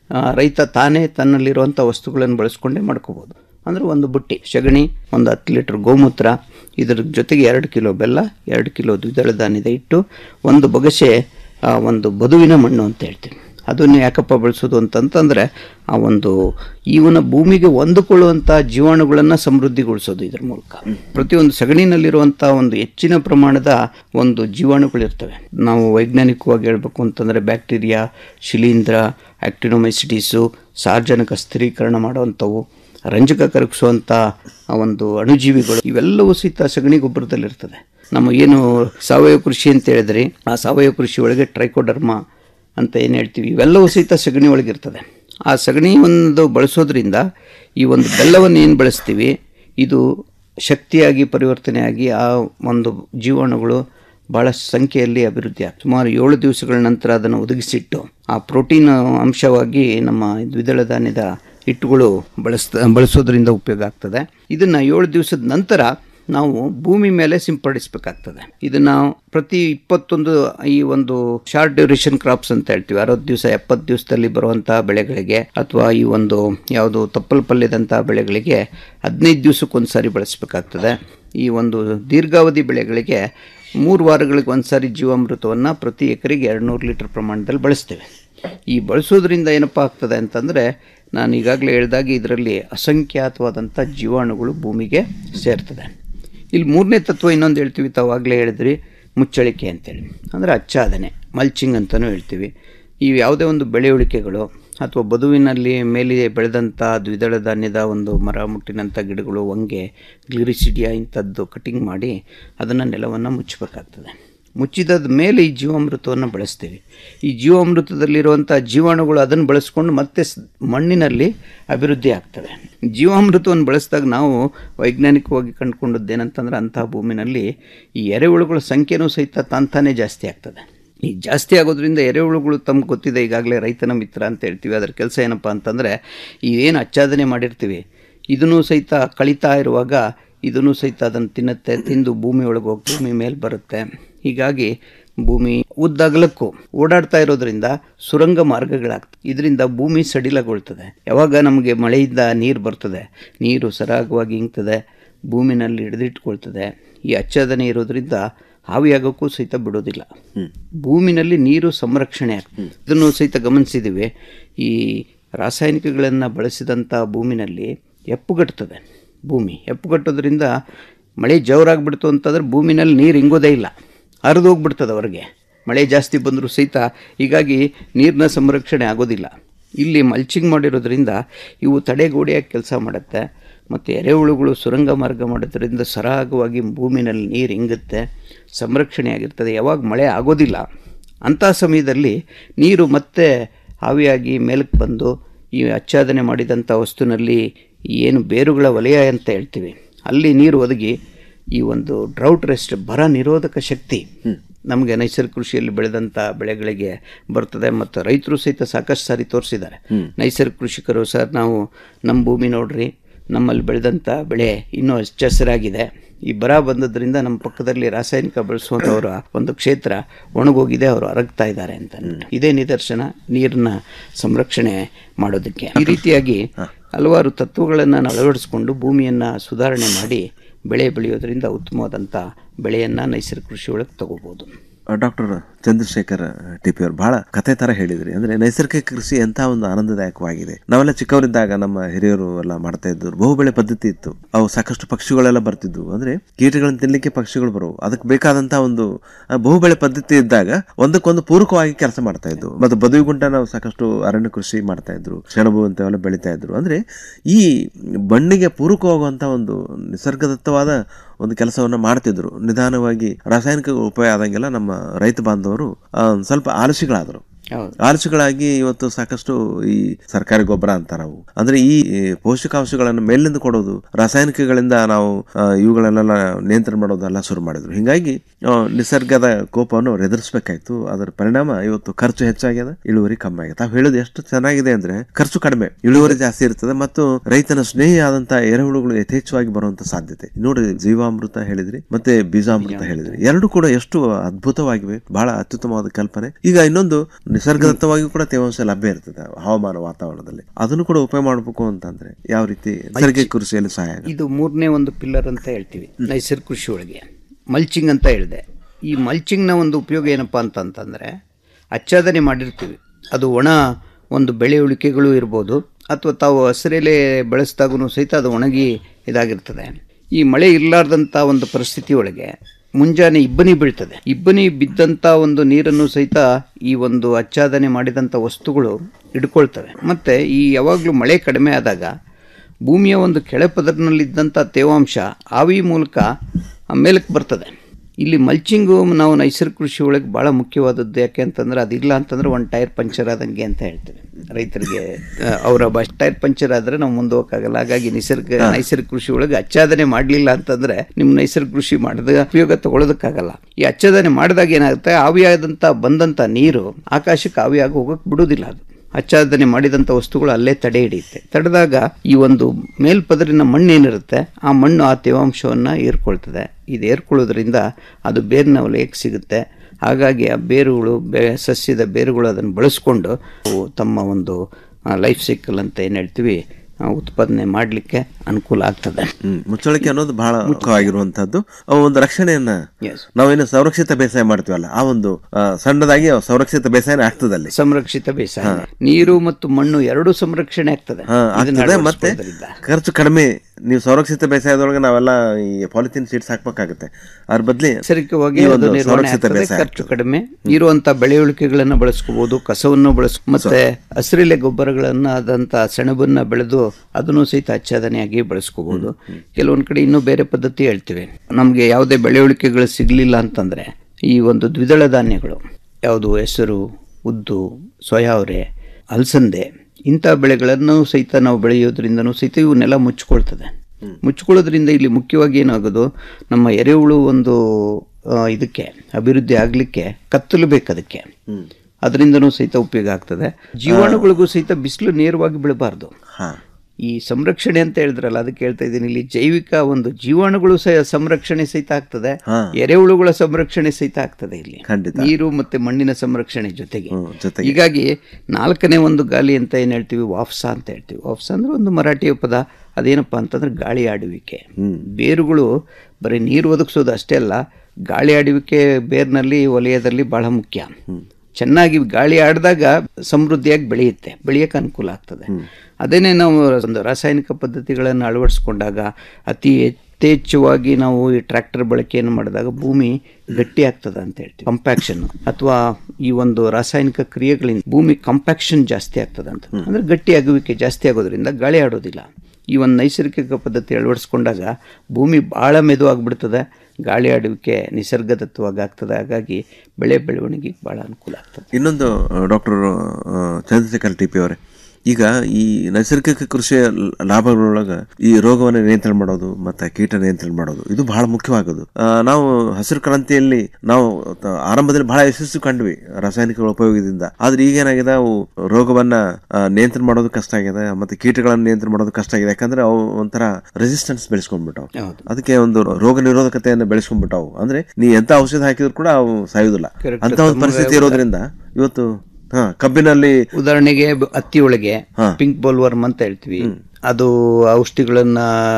ರೈತ ತಾನೇ ತನ್ನಲ್ಲಿರುವಂಥ ವಸ್ತುಗಳನ್ನು ಬಳಸ್ಕೊಂಡೇ ಮಾಡ್ಕೋಬೋದು ಅಂದರೆ ಒಂದು ಬುಟ್ಟಿ ಸಗಣಿ ಒಂದು ಹತ್ತು ಲೀಟ್ರ್ ಗೋಮೂತ್ರ ಇದರ ಜೊತೆಗೆ ಎರಡು ಕಿಲೋ ಬೆಲ್ಲ ಎರಡು ಕಿಲೋ ದ್ವಿದಳ ಧಾನ್ಯದ ಹಿಟ್ಟು ಒಂದು ಬಗಸೆ ಆ, ಒಂದು ಬದುವಿನ ಮಣ್ಣು ಅಂತ ಹೇಳ್ತೀವಿ ಅದನ್ನು ಯಾಕಪ್ಪ ಬಳಸೋದು ಅಂತಂತಂದರೆ ಆ ಒಂದು ಇವನ ಭೂಮಿಗೆ ಹೊಂದಿಕೊಳ್ಳುವಂಥ ಜೀವಾಣುಗಳನ್ನು ಸಮೃದ್ಧಿಗೊಳಿಸೋದು ಇದರ ಮೂಲಕ ಪ್ರತಿಯೊಂದು ಸಗಣಿನಲ್ಲಿರುವಂಥ ಒಂದು ಹೆಚ್ಚಿನ ಪ್ರಮಾಣದ ಒಂದು ಜೀವಾಣುಗಳಿರ್ತವೆ ನಾವು ವೈಜ್ಞಾನಿಕವಾಗಿ ಹೇಳಬೇಕು ಅಂತಂದರೆ ಬ್ಯಾಕ್ಟೀರಿಯಾ ಶಿಲೀಂಧ್ರ ಆಕ್ಟಿನೋಮೈಸಿಟೀಸು ಸಾರ್ವಜನಿಕ ಸ್ಥಿರೀಕರಣ ಮಾಡುವಂಥವು ರಂಜಕ ಕರಗಿಸುವಂಥ ಆ ಒಂದು ಅಣುಜೀವಿಗಳು ಇವೆಲ್ಲವೂ ಸಹಿತ ಸಗಣಿ ಗೊಬ್ಬರದಲ್ಲಿರ್ತದೆ ನಮ್ಮ ಏನು ಸಾವಯವ ಕೃಷಿ ಅಂತ ಹೇಳಿದ್ರಿ ಆ ಸಾವಯವ ಕೃಷಿ ಒಳಗೆ ಟ್ರೈಕೋಡರ್ಮ ಅಂತ ಏನು ಹೇಳ್ತೀವಿ ಇವೆಲ್ಲವೂ ಸಹಿತ ಸಗಣಿ ಒಳಗಿರ್ತದೆ ಆ ಸಗಣಿ ಒಂದು ಬಳಸೋದ್ರಿಂದ ಈ ಒಂದು ಬೆಲ್ಲವನ್ನು ಏನು ಬಳಸ್ತೀವಿ ಇದು ಶಕ್ತಿಯಾಗಿ ಪರಿವರ್ತನೆಯಾಗಿ ಆ ಒಂದು ಜೀವಾಣುಗಳು ಭಾಳ ಸಂಖ್ಯೆಯಲ್ಲಿ ಅಭಿವೃದ್ಧಿ ಆಗ್ತದೆ ಸುಮಾರು ಏಳು ದಿವಸಗಳ ನಂತರ ಅದನ್ನು ಒದಗಿಸಿಟ್ಟು ಆ ಪ್ರೋಟೀನ್ ಅಂಶವಾಗಿ ನಮ್ಮ ದ್ವಿದಳ ಧಾನ್ಯದ ಹಿಟ್ಟುಗಳು ಬಳಸ್ತ ಬಳಸೋದ್ರಿಂದ ಉಪಯೋಗ ಆಗ್ತದೆ ಇದನ್ನು ಏಳು ದಿವಸದ ನಂತರ ನಾವು ಭೂಮಿ ಮೇಲೆ ಸಿಂಪಡಿಸಬೇಕಾಗ್ತದೆ ಇದನ್ನು ಪ್ರತಿ ಇಪ್ಪತ್ತೊಂದು ಈ ಒಂದು ಶಾರ್ಟ್ ಡ್ಯೂರೇಷನ್ ಕ್ರಾಪ್ಸ್ ಅಂತ ಹೇಳ್ತೀವಿ ಅರವತ್ತು ದಿವಸ ಎಪ್ಪತ್ತು ದಿವಸದಲ್ಲಿ ಬರುವಂತಹ ಬೆಳೆಗಳಿಗೆ ಅಥವಾ ಈ ಒಂದು ಯಾವುದು ತಪ್ಪಲು ಪಲ್ಯದಂತಹ ಬೆಳೆಗಳಿಗೆ ಹದಿನೈದು ದಿವಸಕ್ಕೊಂದು ಸಾರಿ ಬಳಸಬೇಕಾಗ್ತದೆ ಈ ಒಂದು ದೀರ್ಘಾವಧಿ ಬೆಳೆಗಳಿಗೆ ಮೂರು ವಾರಗಳಿಗೆ ಒಂದು ಸಾರಿ ಜೀವಾಮೃತವನ್ನು ಪ್ರತಿ ಎಕರೆಗೆ ಎರಡು ನೂರು ಲೀಟರ್ ಪ್ರಮಾಣದಲ್ಲಿ ಬಳಸ್ತೇವೆ ಈ ಬಳಸೋದ್ರಿಂದ ಏನಪ್ಪ ಆಗ್ತದೆ ಅಂತಂದರೆ ನಾನು ಈಗಾಗಲೇ ಹೇಳಿದಾಗ ಇದರಲ್ಲಿ ಅಸಂಖ್ಯಾತವಾದಂಥ ಜೀವಾಣುಗಳು ಭೂಮಿಗೆ ಸೇರ್ತದೆ ಇಲ್ಲಿ ಮೂರನೇ ತತ್ವ ಇನ್ನೊಂದು ಹೇಳ್ತೀವಿ ತಾವಾಗಲೇ ಹೇಳಿದ್ರಿ ಮುಚ್ಚಳಿಕೆ ಅಂತೇಳಿ ಅಂದರೆ ಅಚ್ಚಾದನೆ ಮಲ್ಚಿಂಗ್ ಅಂತಲೂ ಹೇಳ್ತೀವಿ ಈ ಯಾವುದೇ ಒಂದು ಬೆಳೆಯುಳಿಕೆಗಳು ಅಥವಾ ಬದುವಿನಲ್ಲಿ ಮೇಲೆ ಬೆಳೆದಂಥ ದ್ವಿದಳ ಧಾನ್ಯದ ಒಂದು ಮರ ಮುಟ್ಟಿನಂಥ ಗಿಡಗಳು ಹೊಂಗೆ ಗ್ಲಿರಿಸಿಡಿಯಾ ಇಂಥದ್ದು ಕಟಿಂಗ್ ಮಾಡಿ ಅದನ್ನು ನೆಲವನ್ನು ಮುಚ್ಚಬೇಕಾಗ್ತದೆ ಮುಚ್ಚಿದ ಮೇಲೆ ಈ ಜೀವಾಮೃತವನ್ನು ಬಳಸ್ತೀವಿ ಈ ಜೀವಾಮೃತದಲ್ಲಿರುವಂಥ ಜೀವಾಣುಗಳು ಅದನ್ನು ಬಳಸ್ಕೊಂಡು ಮತ್ತೆ ಸ್- ಮಣ್ಣಿನಲ್ಲಿ ಅಭಿವೃದ್ಧಿ ಆಗ್ತವೆ ಜೀವಾಮೃತವನ್ನು ಬಳಸಿದಾಗ ನಾವು ವೈಜ್ಞಾನಿಕವಾಗಿ ಕಂಡುಕೊಂಡದ್ದೇನಂತಂದ್ರೆ ಅಂತಹ ಭೂಮಿನಲ್ಲಿ ಈ ಎರೆಹುಳುಗಳ ಸಂಖ್ಯೆನೂ ಸಹಿತ ತಾಂತಾನೇ ಜಾಸ್ತಿ ಆಗ್ತದೆ ಈ ಜಾಸ್ತಿ ಆಗೋದ್ರಿಂದ ಎರೆಹುಳುಗಳು ತಮ್ಗೆ ಗೊತ್ತಿದೆ ಈಗಾಗಲೇ ರೈತನ ಮಿತ್ರ ಅಂತ ಹೇಳ್ತೀವಿ ಅದರ ಕೆಲಸ ಏನಪ್ಪ ಅಂತಂದರೆ ಈ ಏನು ಅಚ್ಚಾದನೆ ಮಾಡಿರ್ತೀವಿ ಇದನ್ನು ಸಹಿತ ಕಳೀತಾ ಇರುವಾಗ ಇದನ್ನು ಸಹಿತ ಅದನ್ನು ತಿನ್ನುತ್ತೆ ತಿಂದು ಭೂಮಿ ಒಳಗೆ ಹೋಗಿ ಭೂಮಿ ಮೇಲೆ ಬರುತ್ತೆ ಹೀಗಾಗಿ ಭೂಮಿ ಉದ್ದಗಲಕ್ಕೂ ಓಡಾಡ್ತಾ ಇರೋದ್ರಿಂದ ಸುರಂಗ ಮಾರ್ಗಗಳಾಗ್ತದೆ ಇದರಿಂದ ಭೂಮಿ ಸಡಿಲಗೊಳ್ತದೆ ಯಾವಾಗ ನಮಗೆ ಮಳೆಯಿಂದ ನೀರು ಬರ್ತದೆ ನೀರು ಸರಾಗವಾಗಿ ಇಂಗ್ತದೆ ಭೂಮಿನಲ್ಲಿ ಹಿಡಿದಿಟ್ಕೊಳ್ತದೆ ಈ ಅಚ್ಚಾದನೆ ಇರೋದ್ರಿಂದ ಹಾವಿಯಾಗೋಕ್ಕೂ ಸಹಿತ ಬಿಡೋದಿಲ್ಲ ಭೂಮಿನಲ್ಲಿ ನೀರು ಸಂರಕ್ಷಣೆ ಆಗ್ತದೆ ಇದನ್ನು ಸಹಿತ ಗಮನಿಸಿದ್ದೀವಿ ಈ ರಾಸಾಯನಿಕಗಳನ್ನು ಬಳಸಿದಂಥ ಭೂಮಿನಲ್ಲಿ ಎಪ್ಪುಗಟ್ತದೆ ಭೂಮಿ ಎಪ್ಪುಗಟ್ಟೋದ್ರಿಂದ ಮಳೆ ಜೋರಾಗ್ಬಿಡ್ತು ಅಂತಂದ್ರೆ ಭೂಮಿನಲ್ಲಿ ನೀರು ಇಂಗೋದೇ ಇಲ್ಲ ಹರಿದು ಹೋಗ್ಬಿಡ್ತದೆ ಹೊರಗೆ ಮಳೆ ಜಾಸ್ತಿ ಬಂದರೂ ಸಹಿತ ಹೀಗಾಗಿ ನೀರಿನ ಸಂರಕ್ಷಣೆ ಆಗೋದಿಲ್ಲ ಇಲ್ಲಿ ಮಲ್ಚಿಂಗ್ ಮಾಡಿರೋದ್ರಿಂದ ಇವು ತಡೆಗೋಡೆಯಾಗಿ ಕೆಲಸ ಮಾಡುತ್ತೆ ಮತ್ತು ಎರೆಹುಳುಗಳು ಸುರಂಗ ಮಾರ್ಗ ಮಾಡೋದ್ರಿಂದ ಸರಾಗವಾಗಿ ಭೂಮಿನಲ್ಲಿ ನೀರು ಇಂಗುತ್ತೆ ಸಂರಕ್ಷಣೆ ಆಗಿರ್ತದೆ ಯಾವಾಗ ಮಳೆ ಆಗೋದಿಲ್ಲ ಅಂಥ ಸಮಯದಲ್ಲಿ ನೀರು ಮತ್ತೆ ಆವಿಯಾಗಿ ಮೇಲಕ್ಕೆ ಬಂದು ಈ ಆಚ್ಛಾದನೆ ಮಾಡಿದಂಥ ವಸ್ತುವಿನಲ್ಲಿ ಏನು ಬೇರುಗಳ ವಲಯ ಅಂತ ಹೇಳ್ತೀವಿ ಅಲ್ಲಿ ನೀರು ಒದಗಿ ಈ ಒಂದು ಡ್ರೌಟ್ ರೆಸ್ಟ್ ಬರ ನಿರೋಧಕ ಶಕ್ತಿ ನಮಗೆ ನೈಸರ್ಗಿಕ ಕೃಷಿಯಲ್ಲಿ ಬೆಳೆದಂಥ ಬೆಳೆಗಳಿಗೆ ಬರ್ತದೆ ಮತ್ತು ರೈತರು ಸಹಿತ ಸಾಕಷ್ಟು ಸಾರಿ ತೋರಿಸಿದ್ದಾರೆ ನೈಸರ್ಗಿಕ ಕೃಷಿಕರು ಸರ್ ನಾವು ನಮ್ಮ ಭೂಮಿ ನೋಡ್ರಿ ನಮ್ಮಲ್ಲಿ ಬೆಳೆದಂಥ ಬೆಳೆ ಇನ್ನೂ ಹಚ್ಚ ಹಸಿರಾಗಿದೆ ಈ ಬರ ಬಂದದ್ರಿಂದ ನಮ್ಮ ಪಕ್ಕದಲ್ಲಿ ರಾಸಾಯನಿಕ ಬಳಸುವಂಥವರ ಒಂದು ಕ್ಷೇತ್ರ ಒಣಗೋಗಿದೆ ಅವರು ಅರಗ್ತಾ ಇದ್ದಾರೆ ಅಂತ ಅಂದ್ಬಿಟ್ಟು. ಇದೇ ನಿದರ್ಶನ ನೀರನ್ನ ಸಂರಕ್ಷಣೆ ಮಾಡೋದಕ್ಕೆ ಈ ರೀತಿಯಾಗಿ ಹಲವಾರು ತತ್ವಗಳನ್ನು ನಾವು ಅಳವಡಿಸ್ಕೊಂಡು ಭೂಮಿಯನ್ನು ಸುಧಾರಣೆ ಮಾಡಿ ಬೆಳೆ ಬೆಳೆಯೋದ್ರಿಂದ ಉತ್ತಮವಾದಂಥ ಬೆಳೆಯನ್ನು ನೈಸರ್ಗಿಕ ಕೃಷಿ ಒಳಗೆ ತಗೋಬೋದು ಡಾಕ್ಟರ್ ಚಂದ್ರಶೇಖರ್ ಟಿಪಿ ಅವರು ಬಹಳ ಕತೆ ತರ ಹೇಳಿದ್ರಿ ಅಂದ್ರೆ ನೈಸರ್ಗಿಕ ಕೃಷಿ ಎಂತ ಒಂದು ಆನಂದದಾಯಕವಾಗಿದೆ ನಾವೆಲ್ಲ ಚಿಕ್ಕವರಿದ್ದಾಗ ನಮ್ಮ ಹಿರಿಯರು ಎಲ್ಲ ಮಾಡ್ತಾ ಇದ್ರು ಬಹುಬೆಳೆ ಪದ್ಧತಿ ಇತ್ತು ಅವು ಸಾಕಷ್ಟು ಪಕ್ಷಿಗಳೆಲ್ಲ ಬರ್ತಿದ್ವು ಅಂದ್ರೆ ಕೀಟಗಳನ್ನ ತಿನ್ಲಿಕ್ಕೆ ಪಕ್ಷಿಗಳು ಬರುವು ಅದಕ್ಕೆ ಬೇಕಾದಂತ ಒಂದು ಆ, ಬಹುಬೆಳೆ ಪದ್ಧತಿ ಇದ್ದಾಗ ಒಂದಕ್ಕೊಂದು ಪೂರಕವಾಗಿ ಕೆಲಸ ಮಾಡ್ತಾ ಇದ್ವು ಮತ್ತು ಬದುವಿಗುಂಟ ನಾವು ಸಾಕಷ್ಟು ಅರಣ್ಯ ಕೃಷಿ ಮಾಡ್ತಾ ಇದ್ರು ಸೆಣಬು ಅಂತೆಲ್ಲ ಬೆಳಿತಾ ಇದ್ರು ಅಂದ್ರೆ ಈ ಮಣ್ಣಿಗೆ ಪೂರಕವಾಗುವಂತ ಒಂದು ನಿಸರ್ಗದತ್ತವಾದ ಒಂದು ಕೆಲಸವನ್ನ ಮಾಡ್ತಿದ್ರು ನಿಧಾನವಾಗಿ ರಾಸಾಯನಿಕ ಉಪಯೋಗ ಆದಂಗೆಲ್ಲ ನಮ್ಮ ರೈತ ಬಾಂಧವರು ಆ, ಒಂದ್ ಸ್ವಲ್ಪ ಆಲಸಿಗಳಾದರು ಆಲಸಿಗಳಾಗಿ ಇವತ್ತು ಸಾಕಷ್ಟು ಈ ಸರ್ಕಾರಿ ಗೊಬ್ಬರ ಅಂತಾರ ಅವು ಅಂದ್ರೆ ಈ ಈ ಪೋಷಕಾಂಶಗಳನ್ನು ಮೇಲಿಂದ ಕೊಡೋದು ರಾಸಾಯನಿಕಗಳಿಂದ ನಾವು ಆ, ಇವುಗಳನ್ನೆಲ್ಲ ನಿಯಂತ್ರಣ ಮಾಡೋದೆಲ್ಲ ಶುರು ಮಾಡಿದ್ರು ಹಿಂಗಾಗಿ ಆ, ನಿಸರ್ಗದ ಕೋಪವನ್ನು ಅವ್ರು ಎದುರಿಸಬೇಕಾಯ್ತು ಅದರ ಪರಿಣಾಮ ಇವತ್ತು ಖರ್ಚು ಹೆಚ್ಚಾಗ್ಯದ ಇಳುವರಿ ಕಮ್ಮಿ ಆಗಿದೆ ತಾವು ಹೇಳೋದು ಎಷ್ಟು ಚೆನ್ನಾಗಿದೆ ಅಂದ್ರೆ ಖರ್ಚು ಕಡಿಮೆ ಇಳುವರಿ ಜಾಸ್ತಿ ಇರ್ತದೆ ಮತ್ತು ರೈತನ ಸ್ನೇಹಿ ಆದಂತ ಎರೆಹುಳುಗಳು ಯಥೇಚ್ಛವಾಗಿ ಬರುವಂತ ಸಾಧ್ಯತೆ ನೋಡಿ ಜೀವಾಮೃತ ಹೇಳಿದ್ರಿ ಮತ್ತೆ ಬೀಜಾಮೃತ ಹೇಳಿದ್ರಿ ಎರಡು ಕೂಡ ಎಷ್ಟು ಅದ್ಭುತವಾಗಿವೆ ಬಹಳ ಅತ್ಯುತ್ತಮವಾದ ಕಲ್ಪನೆ ಈಗ ಇನ್ನೊಂದು ನಿಸರ್ಗದತ್ತವಾಗಿಯೂ ಕೂಡ ತೇವಾಂಶ ಲಭ್ಯ ಇರ್ತದೆ ಹವಾಮಾನ ವಾತಾವರಣದಲ್ಲಿ ಅದನ್ನು ಕೂಡ ಉಪಯೋಗ ಮಾಡಬೇಕು ಅಂತಂದ್ರೆ ಯಾವ ರೀತಿ ನೈಸರ್ಗಿಕ ಕೃಷಿಯಲ್ಲಿ ಸಹಾಯ ಆಗುತ್ತೆ? ಇದು ಮೂರನೇ ಒಂದು ಪಿಲ್ಲರ್ ಅಂತ ಹೇಳ್ತೀವಿ ನೈಸರ್ಗಿಕ ಕೃಷಿ ಒಳಗೆ ಮಲ್ಚಿಂಗ್ ಅಂತ ಹೇಳಿದೆ ಈ ಮಲ್ಚಿಂಗ್ನ ಒಂದು ಉಪಯೋಗ ಏನಪ್ಪ ಅಂತಂತಂದರೆ ಆಚ್ಛಾದನೆ ಮಾಡಿರ್ತೀವಿ ಅದು ಒಣ ಒಂದು ಬೆಳೆ ಉಳಿಕೆಗಳು ಇರ್ಬೋದು ಅಥವಾ ತಾವು ಹಸಿರೆಲೆ ಬೆಳೆಸಿದಾಗೂ ಸಹಿತ ಅದು ಒಣಗಿ ಇದಾಗಿರ್ತದೆ ಈ ಮಳೆ ಇರಲಾರ್ದಂಥ ಒಂದು ಪರಿಸ್ಥಿತಿ ಒಳಗೆ ಮುಂಜಾನೆ ಇಬ್ಬನಿ ಬೀಳ್ತದೆ ಇಬ್ಬನಿ ಬಿದ್ದಂಥ ಒಂದು ನೀರನ್ನು ಸಹಿತ ಈ ಒಂದು ಆಚ್ಛಾದನೆ ಮಾಡಿದಂಥ ವಸ್ತುಗಳು ಹಿಡ್ಕೊಳ್ತವೆ ಮತ್ತು ಈ ಯಾವಾಗಲೂ ಮಳೆ ಕಡಿಮೆ ಆದಾಗ ಭೂಮಿಯ ಒಂದು ಕೆಳಪದರಿನಲ್ಲಿದ್ದಂಥ ತೇವಾಂಶ ಆವಿ ಮೂಲಕ ಮೇಲಕ್ಕೆ ಬರ್ತದೆ ಇಲ್ಲಿ ಮಲ್ಚಿಂಗು ನಾವು ನೈಸರ್ಗಿಕ ಕೃಷಿ ಒಳಗೆ ಭಾಳ ಮುಖ್ಯವಾದದ್ದು ಯಾಕೆ ಅಂತಂದ್ರೆ ಅದಿಲ್ಲ ಅಂತಂದ್ರೆ ಒಂದು ಟೈರ್ ಪಂಚರ್ ಆದಂಗೆ ಅಂತ ಹೇಳ್ತೇವೆ ರೈತರಿಗೆ ಆ, ಅವರ ಬಸ್ ಟೈರ್ ಪಂಚರ್ ಆದರೆ ನಾವು ಮುಂದೆ ಹೋಗಕ್ಕಾಗಲ್ಲ ಹಾಗಾಗಿ ನಿಸರ್ಗ ನೈಸರ್ಗಿಕ ಕೃಷಿ ಒಳಗೆ ಅಚ್ಛಾದನೆ ಮಾಡಲಿಲ್ಲ ಅಂತಂದ್ರೆ ನಿಮ್ಮ ನೈಸರ್ಗಿಕ ಕೃಷಿ ಮಾಡಿದ ಉಪಯೋಗ ತಗೊಳ್ಳೋದಕ್ಕಾಗಲ್ಲ ಈ ಅಚ್ಛಾದನೆ ಮಾಡಿದಾಗ ಏನಾಗುತ್ತೆ ಆವಿಯಾದಂಥ ಬಂದಂಥ ನೀರು ಆಕಾಶಕ್ಕೆ ಆವಿಯಾಗಿ ಹೋಗಕ್ಕೆ ಬಿಡೋದಿಲ್ಲ ಅದು ಆಚ್ಛಾದನೆ ಮಾಡಿದಂಥ ವಸ್ತುಗಳು ಅಲ್ಲೇ ತಡೆ ಹಿಡಿಯುತ್ತೆ ತಡೆದಾಗ ಈ ಒಂದು ಮೇಲ್ಪದರಿನ ಮಣ್ಣು ಏನಿರುತ್ತೆ ಆ ಮಣ್ಣು ಆ ತೇವಾಂಶವನ್ನು ಹೀರ್ಕೊಳ್ತದೆ ಇದು ಏರ್ಕೊಳ್ಳೋದ್ರಿಂದ ಅದು ಬೇರಿನ ವಲಯಕ್ಕೆ ಸಿಗುತ್ತೆ ಹಾಗಾಗಿ ಆ ಬೇರುಗಳು ಬೇ ಸಸ್ಯದ ಬೇರುಗಳು ಅದನ್ನು ಬಳಸ್ಕೊಂಡು ಅವು ತಮ್ಮ ಒಂದು ಲೈಫ್ ಸೈಕಲ್ ಅಂತ ಏನು ಹೇಳ್ತೀವಿ ಆ, ಉತ್ಪಾದನೆ ಮಾಡಲಿಕ್ಕೆ ಅನುಕೂಲ ಆಗ್ತದೆ ಹ್ಮ್ ಮುಚ್ಚಳಿಕೆ ಅನ್ನೋದು ಬಹಳ ಮುಖ್ಯವಾಗಿರುವಂತದ್ದು ಅವು ಒಂದು ರಕ್ಷಣೆಯನ್ನ ನಾವೇನು ಸಂರಕ್ಷಿತ ಬೇಸಾಯ ಮಾಡ್ತೀವಲ್ಲ ಆ ಒಂದು ಆ, ಸಣ್ಣದಾಗಿ ಅವು ಸಂರಕ್ಷಿತ ಬೇಸಾಯ ಆಗ್ತದೆ ಅಲ್ಲಿ ಸಂರಕ್ಷಿತ ಬೇಸಾಯ ನೀರು ಮತ್ತು ಮಣ್ಣು ಎರಡೂ ಸಂರಕ್ಷಣೆ ಆಗ್ತದೆ ಹಾ, ಇದನ್ನ ಆಗ್ತದೆ ಮತ್ತೆ ಅಳವಡಿಸ್ಕೊಳ್ಳೋದ್ರಿಂದ. ಖರ್ಚು ಕಡಿಮೆ ನೀವು ಸಂರಕ್ಷಿತ ಬೇಸಾಯದೊಳಗೆ ನಾವೆಲ್ಲ ಈ ಪಾಲಿಥಿನ್ ಸೀಡ್ಸ್ ಹಾಕ್ಬೇಕಾಗುತ್ತೆ ಅದ್ರ ಬದ್ಲಿ ನೈಸರ್ಗಿಕವಾಗಿ ಈ ಅದು ಒಂದು ನಿರ್ವಹಣೆ ಸಂರಕ್ಷಿತ ಆಗ್ತದೆ, ಬೇಸಾಯ ಖರ್ಚು ಕಡಿಮೆ ಇರುವಂತ ಬೆಳೆಯುಳಿಕೆಗಳನ್ನ ಬಳಸ್ಕೋಬಹುದು ಕಸವನ್ನು ಬಳಸ್ ಮತ್ತೆ ಹಸಿರೆಲೆ ಗೊಬ್ಬರಗಳನ್ನ ಆದಂತ ಸೆಣಬನ್ನ ಬೆಳೆದು ಅದನ್ನು ಸಹಿತ ಆಚ್ಛಾದನೆಯಾಗಿ ಬಳಸ್ಕೋಬಹುದು ಕೆಲವೊಂದ್ ಕಡೆ ಇನ್ನೂ ಬೇರೆ ಪದ್ಧತಿ ಹೇಳ್ತೀವಿ ನಮ್ಗೆ ಯಾವುದೇ ಬೆಳೆಯುಳಿಕೆಗಳು ಸಿಗ್ಲಿಲ್ಲ ಅಂತಂದ್ರೆ ಈ ಒಂದು ದ್ವಿದಳ ಧಾನ್ಯಗಳು ಯಾವುದು ಹೆಸರು ಉದ್ದು ಸೋಯಾವರೆ ಅಲಸಂದೆ ಇಂಥ ಬೆಳೆಗಳನ್ನು ಸಹಿತ ನಾವು ಬೆಳೆಯೋದ್ರಿಂದನೂ ಸಹಿತ ಇವನ್ನೆಲ್ಲ ಮುಚ್ಕೊಳ್ತದೆ ಮುಚ್ಕೊಳ್ಳೋದ್ರಿಂದ ಇಲ್ಲಿ ಮುಖ್ಯವಾಗಿ ಏನಾಗೋದು ನಮ್ಮ ಎರೆಹುಳು ಒಂದು ಆ, ಇದಕ್ಕೆ ಅಭಿವೃದ್ಧಿ ಆಗಲಿಕ್ಕೆ ಕತ್ತಲು ಬೇಕು ಅದಕ್ಕೆ ಅದರಿಂದನೂ ಸಹಿತ ಉಪಯೋಗ ಆಗ್ತದೆ ಜೀವಾಣುಗಳಿಗೂ ಸಹಿತ ಬಿಸಿಲು ನೇರವಾಗಿ ಬೀಳಬಾರ್ದು ಈ ಸಂರಕ್ಷಣೆ ಅಂತ ಹೇಳಿದ್ರಲ್ಲ ಅದಕ್ಕೆ ಹೇಳ್ತಾ ಇದ್ದೀನಿ ಇಲ್ಲಿ ಜೈವಿಕ ಒಂದು ಜೀವಾಣುಗಳು ಸಹ ಸಂರಕ್ಷಣೆ ಸಹಿತ ಆಗ್ತದೆ ಎರೆಹುಳುಗಳ ಸಂರಕ್ಷಣೆ ಸಹಿತ ಆಗ್ತದೆ ಇಲ್ಲಿ ನೀರು ಮತ್ತೆ ಮಣ್ಣಿನ ಸಂರಕ್ಷಣೆ ಜೊತೆಗೆ ಹೀಗಾಗಿ ನಾಲ್ಕನೇ ಒಂದು ಗಾಲಿ ಅಂತ ಏನ್ ಹೇಳ್ತೀವಿ ವಾಫ್ಸ ಅಂತ ಹೇಳ್ತೀವಿ ವಾಫ್ಸ ಅಂದ್ರೆ ಒಂದು ಮರಾಠಿಯ ಪದ ಅದೇನಪ್ಪ ಅಂತಂದ್ರೆ ಗಾಳಿ ಆಡುವಿಕೆ ಬೇರುಗಳು ಬರೀ ನೀರು ಒದಗಿಸೋದು ಅಷ್ಟೇ ಅಲ್ಲ ಗಾಳಿ ಆಡುವಿಕೆ ಬೇರ್ನಲ್ಲಿ ವಲಯದಲ್ಲಿ ಬಹಳ ಮುಖ್ಯ ಚೆನ್ನಾಗಿ ಗಾಳಿ ಆಡಿದಾಗ ಸಮೃದ್ಧಿಯಾಗಿ ಬೆಳೆಯುತ್ತೆ ಬೆಳೆಯಕ್ಕೆ ಅನುಕೂಲ ಆಗ್ತದೆ ಅದೇನೇ ನಾವು ಒಂದು ರಾಸಾಯನಿಕ ಪದ್ಧತಿಗಳನ್ನು ಅಳವಡಿಸ್ಕೊಂಡಾಗ ಅತಿ ಯಥೇಚ್ಛವಾಗಿ ನಾವು ಈ ಟ್ರ್ಯಾಕ್ಟರ್ ಬಳಕೆಯನ್ನು ಮಾಡಿದಾಗ ಭೂಮಿ ಗಟ್ಟಿ ಆಗ್ತದೆ ಅಂತ ಹೇಳ್ತೀವಿ ಕಂಪ್ಯಾಕ್ಷನ್ ಅಥವಾ ಈ ಒಂದು ರಾಸಾಯನಿಕ ಕ್ರಿಯೆಗಳಿಂದ ಭೂಮಿ ಕಂಪ್ಯಾಕ್ಷನ್ ಜಾಸ್ತಿ ಆಗ್ತದೆ ಅಂತ ಅಂದ್ರೆ ಗಟ್ಟಿ ಆಗುವಿಕೆ ಜಾಸ್ತಿ ಆಗೋದ್ರಿಂದ ಗಾಳಿ ಆಡೋದಿಲ್ಲ ಈ ಒಂದು ನೈಸರ್ಗಿಕ ಪದ್ಧತಿ ಅಳವಡಿಸ್ಕೊಂಡಾಗ ಭೂಮಿ ಭಾಳ ಮೆದುವಾಗಿಬಿಡ್ತದೆ ಗಾಳಿ ಆಡುವಿಕೆ ನಿಸರ್ಗದತ್ವವಾಗಿ ಆಗ್ತದೆ ಹಾಗಾಗಿ ಬೆಳೆ ಬೆಳವಣಿಗೆಗೆ ಭಾಳ ಅನುಕೂಲ ಆಗ್ತದೆ ಇನ್ನೊಂದು ಡಾಕ್ಟರ್ ಚಂದ್ರಶೇಖರ್ ಟಿ ಪಿ ಅವರೇ ಈಗ ಈ ನೈಸರ್ಗಿಕ ಕೃಷಿಯ ಲ- ಲಾಭಗಳೊಳಗ ಈ ರೋಗವನ್ನು ನಿಯಂತ್ರಣ ಮಾಡೋದು ಮತ್ತೆ ಕೀಟ ನಿಯಂತ್ರಣ ಮಾಡೋದು ಇದು ಬಹಳ ಮುಖ್ಯವಾಗೋದು ಆ, ನಾವು ಹಸಿರು ಕ್ರಾಂತಿಯಲ್ಲಿ ನಾವು ತ- ಆರಂಭದಲ್ಲಿ ಬಹಳ ಯಶಸ್ಸು ಕಂಡ್ವಿ ರಾಸಾಯನಿಕಗಳ ಉಪಯೋಗದಿಂದ ಆದ್ರೆ ಈಗ ಏನಾಗಿದೆ ಅವು ರೋಗವನ್ನ ಆ, ನಿಯಂತ್ರಣ ಮಾಡೋದು ಕಷ್ಟ ಆಗಿದೆ ಮತ್ತೆ ಕೀಟಗಳನ್ನು ನಿಯಂತ್ರಣ ಮಾಡೋದು ಕಷ್ಟ ಆಗಿದೆ ಯಾಕಂದ್ರೆ ಅವು ಒಂಥರ ರೆಸಿಸ್ಟೆನ್ಸ್ ಬೆಳೆಸ್ಕೊಂಡ್ಬಿಟ್ಟವು ಅದಕ್ಕೆ ಒಂದು ರೋಗ ನಿರೋಧಕತೆಯನ್ನು ಬೆಳೆಸ್ಕೊಂಡ್ಬಿಟ್ಟವು ಅಂದ್ರೆ ನೀ ಎಂತ ಔಷಧ ಹಾಕಿದ್ರು ಕೂಡ ಅವು ಸಾಯುವುದಿಲ್ಲ Correct. ಅಂತ ಒಂದು ಪರಿಸ್ಥಿತಿ ಇರೋದ್ರಿಂದ ಇವತ್ತು ಹಾ ಕಬ್ಬಿನಲ್ಲಿ ಉದಾಹರಣೆಗೆ ಬ- ಹತ್ತಿ ಒಳಗೆ ಪಿಂಕ್ ಬೋಲ್ವರ್ಮ್ ಅಂತ ಹೇಳ್ತೀವಿ ಅದು ಔಷಧಿಗಳನ್ನ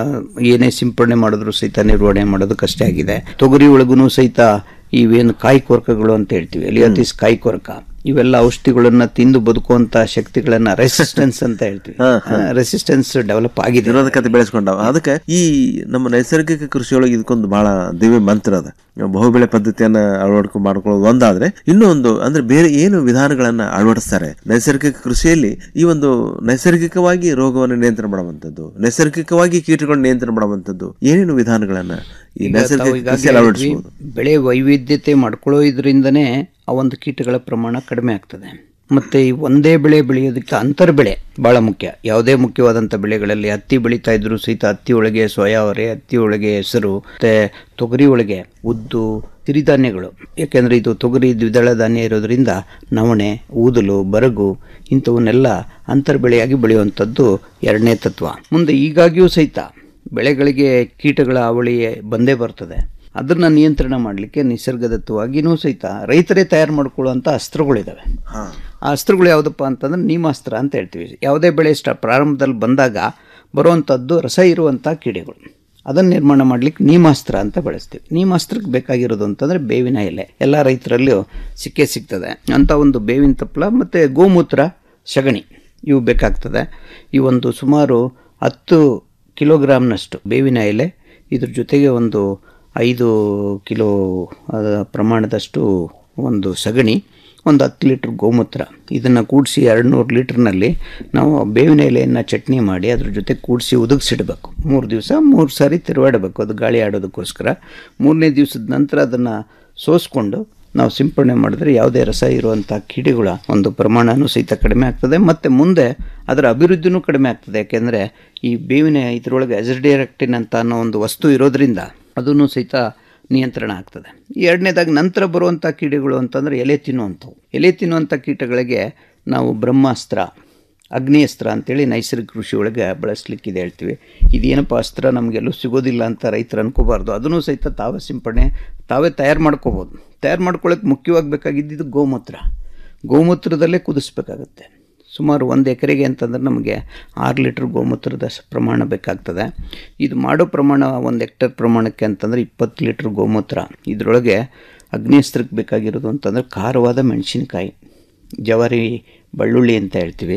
ಏನೇ ಸಿಂಪಡಣೆ ಮಾಡಿದ್ರು ಸಹಿತ ನಿರ್ವಹಣೆ ಮಾಡೋದು ಕಷ್ಟ ಆಗಿದೆ ತೊಗರಿ ಒಳಗೂ ಸಹಿತ ಇವೇನು ಕಾಯಿ ಕೊರಕಗಳು ಅಂತ ಹೇಳ್ತೀವಿ ಎಲಿಯಾತಿಸ್ ಕಾಯಿ ಕೊರಕ ಇವೆಲ್ಲ ಔಷಧಿಗಳನ್ನ ತಿಂದು ಬದುಕುವಂತ ಶಕ್ತಿಗಳನ್ನ ರೆಸಿಸ್ಟೆನ್ಸ್ ಅಂತ ಹೇಳ್ತೀವಿ ರೆಸಿಸ್ಟೆನ್ಸ್ ಡೆವಲಪ್ ಆಗಿದೆ ನಿರೋಧಕತೆ ಬೆಳೆಸ್ಕೊಂಡಾವ ಅದಕ್ಕೆ ಈ ನಮ್ಮ ನೈಸರ್ಗಿಕ ಕೃಷಿಯೊಳಗೆ ಇದಕ್ಕೊಂದು ಬಹಳ ದಿವ್ಯ ಮಂತ್ರ ಅದ ಬಹುಬೆಳೆ ಪದ್ಧತಿಯನ್ನ ಅಳವಡಿಕೆ ಮಾಡ್ಕೊಳ್ಳೋದು ಒಂದಾದ್ರೆ ಇನ್ನೂ ಒಂದು ಅಂದ್ರೆ ಬೇರೆ ಏನು ವಿಧಾನಗಳನ್ನ ಅಳವಡಿಸ್ತಾರೆ ನೈಸರ್ಗಿಕ ಕೃಷಿಯಲ್ಲಿ ಈ ಒಂದು ನೈಸರ್ಗಿಕವಾಗಿ ರೋಗವನ್ನು ನಿಯಂತ್ರಣ ಮಾಡುವಂತದ್ದು ನೈಸರ್ಗಿಕವಾಗಿ ಕೀಟಗಳನ್ನು ನಿಯಂತ್ರಣ ಮಾಡುವಂತದ್ದು ಏನೇನು ವಿಧಾನಗಳನ್ನ ಈ ಈಗ ತಾವು ನೈಸರ್ಗಿಕ ಈಗಾಗ್ಲೇ ಕೃಷಿಯಲ್ಲಿ ಹೇಳಿದ್ವಿ, ಅಳವಡಿಸಬಹುದು ಬೆಳೆ ವೈವಿಧ್ಯತೆ ಮಾಡ್ಕೊಳ್ಳೋದ್ರಿಂದನೇ ಆ ಒಂದು ಕೀಟಗಳ ಪ್ರಮಾಣ ಕಡಿಮೆ ಆಗ್ತದೆ ಮತ್ತೆ ಈ ಒಂದೇ ಬೆಳೆ ಬೆಳೆಯೋದಕ್ಕೆ ಅಂತರ ಬೆಳೆ ಬಹಳ ಮುಖ್ಯ ಯಾವುದೇ ಮುಖ್ಯವಾದಂಥ ಬೆಳೆಗಳಲ್ಲಿ ಹತ್ತಿ ಬೆಳೀತಾ ಇದ್ರು ಸಹಿತ ಹತ್ತಿ ಒಳಗೆ ಸೋಯಾವರೆ ಹತ್ತಿ ಒಳಗೆ ಹೆಸರು ಮತ್ತೆ ತೊಗರಿ ಒಳಗೆ ಉದ್ದು ಸಿರಿಧಾನ್ಯಗಳು ಯಾಕೆಂದ್ರೆ ಇದು ತೊಗರಿ ದ್ವಿದಳ ಧಾನ್ಯ ಇರೋದ್ರಿಂದ ನವಣೆ ಊದಲು ಬರಗು ಇಂಥವನ್ನೆಲ್ಲ ಅಂತರ್ ಬೆಳೆಯಾಗಿ ಬೆಳೆಯುವಂಥದ್ದು ಎರಡನೇ ತತ್ವ ಮುಂದೆ ಈಗಾಗಿಯೂ ಸಹಿತ ಬೆಳೆಗಳಿಗೆ ಕೀಟಗಳ ಅವಳಿ ಬಂದೇ ಬರ್ತದೆ ಅದನ್ನ ನಿಯಂತ್ರಣ ಮಾಡಲಿಕ್ಕೆ ನಿಸರ್ಗದತ್ತವಾಗಿಯೂ ಸಹಿತ ರೈತರೇ ತಯಾರು ಮಾಡ್ಕೊಳ್ಳುವಂಥ ಅಸ್ತ್ರಗಳಿದ್ದಾವೆ ಆ ಅಸ್ತ್ರಗಳು ಯಾವುದಪ್ಪ ಅಂತಂದ್ರೆ ನೀಮಾಸ್ತ್ರ ಅಂತ ಹೇಳ್ತೀವಿ ಯಾವುದೇ ಬೆಳೆ ಸ್ಟ ಪ್ರಾರಂಭದಲ್ಲಿ ಬಂದಾಗ ಬರುವಂಥದ್ದು ರಸ ಇರುವಂಥ ಕೀಡೆಗಳು ಅದನ್ನು ನಿರ್ಮಾಣ ಮಾಡಲಿಕ್ಕೆ ನೀಮಾಸ್ತ್ರ ಅಂತ ಬಳಸ್ತೀವಿ ನೀಮಾಸ್ತ್ರಕ್ಕೆ ಬೇಕಾಗಿರೋದು ಅಂತಂದರೆ ಬೇವಿನ ಎಲೆ ಎಲ್ಲ ರೈತರಲ್ಲೂ ಸಿಕ್ಕೇ ಸಿಗ್ತದೆ ಅಂಥ ಒಂದು ಬೇವಿನ ತಪ್ಪಲ ಮತ್ತು ಗೋಮೂತ್ರ ಸಗಣಿ ಇವು ಬೇಕಾಗ್ತದೆ ಈ ಒಂದು ಸುಮಾರು ಹತ್ತು ಕಿಲೋಗ್ರಾಮ್ನಷ್ಟು ಬೇವಿನ ಎಲೆ ಇದ್ರ ಜೊತೆಗೆ ಒಂದು ಐದು ಕಿಲೋ ಅದ ಪ್ರಮಾಣದಷ್ಟು ಒಂದು ಸಗಣಿ ಒಂದು ಹತ್ತು ಲೀಟ್ರ್ ಗೋಮೂತ್ರ ಇದನ್ನು ಕೂಡಿಸಿ ಎರಡು ನೂರು ಲೀಟ್ರ್ನಲ್ಲಿ ನಾವು ಬೇವಿನ ಎಲೆಯನ್ನು ಚಟ್ನಿ ಮಾಡಿ ಅದ್ರ ಜೊತೆ ಕೂಡಿಸಿ ಉದುಗಿಸಿಡ್ಬೇಕು ಮೂರು ದಿವಸ ಮೂರು ಸಾರಿ ತಿರುವಾಡಬೇಕು ಅದು ಗಾಳಿ ಆಡೋದಕ್ಕೋಸ್ಕರ ಮೂರನೇ ದಿವಸದ ನಂತರ ಅದನ್ನು ಸೋಸ್ಕೊಂಡು ನಾವು ಸಿಂಪಡಣೆ ಮಾಡಿದ್ರೆ ಯಾವುದೇ ರಸ ಇರುವಂಥ ಕೀಡೆಗಳ ಒಂದು ಪ್ರಮಾಣನೂ ಸಹಿತ ಕಡಿಮೆ ಆಗ್ತದೆ ಮತ್ತು ಮುಂದೆ ಅದರ ಅಭಿವೃದ್ಧಿನೂ ಕಡಿಮೆ ಆಗ್ತದೆ ಯಾಕೆಂದರೆ ಈ ಬೇವಿನ ಇದರೊಳಗೆ ಅಜರ್ಡಿಯರೆಕ್ಟಿನ್ ಅಂತ ಅನ್ನೋ ಒಂದು ವಸ್ತು ಇರೋದ್ರಿಂದ ಅದನ್ನು ಸಹಿತ ನಿಯಂತ್ರಣ ಆಗ್ತದೆ ಎರಡನೇದಾಗಿ ನಂತರ ಬರುವಂಥ ಕೀಡೆಗಳು ಅಂತಂದರೆ ಎಲೆ ತಿನ್ನುವಂಥವು ಎಲೆ ತಿನ್ನುವಂಥ ಕೀಟಗಳಿಗೆ ನಾವು ಬ್ರಹ್ಮಾಸ್ತ್ರ ಅಗ್ನಿಯಸ್ತ್ರ ಅಂತೇಳಿ ನೈಸರ್ಗಿಕ ಕೃಷಿ ಒಳಗೆ ಬಳಸ್ಲಿಕ್ಕಿದೆ ಹೇಳ್ತೀವಿ ಇದೇನಪ್ಪ ಅಸ್ತ್ರ ನಮಗೆಲ್ಲೂ ಸಿಗೋದಿಲ್ಲ ಅಂತ ರೈತರು ಅನ್ಕೋಬಾರ್ದು ಅದನ್ನು ಸಹಿತ ತಾವೇ ಸಿಂಪಡಣೆ ತಾವೇ ತಯಾರು ಮಾಡ್ಕೋಬೋದು ತಯಾರು ಮಾಡ್ಕೊಳ್ಳೋಕೆ ಮುಖ್ಯವಾಗಿ ಬೇಕಾಗಿದ್ದು ಗೋಮೂತ್ರ ಗೋಮೂತ್ರದಲ್ಲೇ ಕುದಿಸ್ಬೇಕಾಗತ್ತೆ ಸುಮಾರು ಒಂದು ಎಕರೆಗೆ ಅಂತಂದ್ರೆ ನಮಗೆ ಆರು ಲೀಟ್ರ್ ಗೋಮೂತ್ರದ ಸ- ಪ್ರಮಾಣ ಬೇಕಾಗ್ತದೆ ಇದು ಮಾಡೋ ಪ್ರಮಾಣ ಒಂದು ಹೆಕ್ಟರ್ ಪ್ರಮಾಣಕ್ಕೆ ಅಂತಂದರೆ ಇಪ್ಪತ್ತು ಲೀಟ್ರ್ ಗೋಮೂತ್ರ ಇದರೊಳಗೆ ಅಗ್ನಿಯಸ್ತ್ರಕ್ಕೆ ಬೇಕಾಗಿರೋದು ಅಂತಂದರೆ ಖಾರವಾದ ಮೆಣಸಿನಕಾಯಿ ಜವಾರಿ ಬೆಳ್ಳುಳ್ಳಿ ಅಂತ ಹೇಳ್ತೀವಿ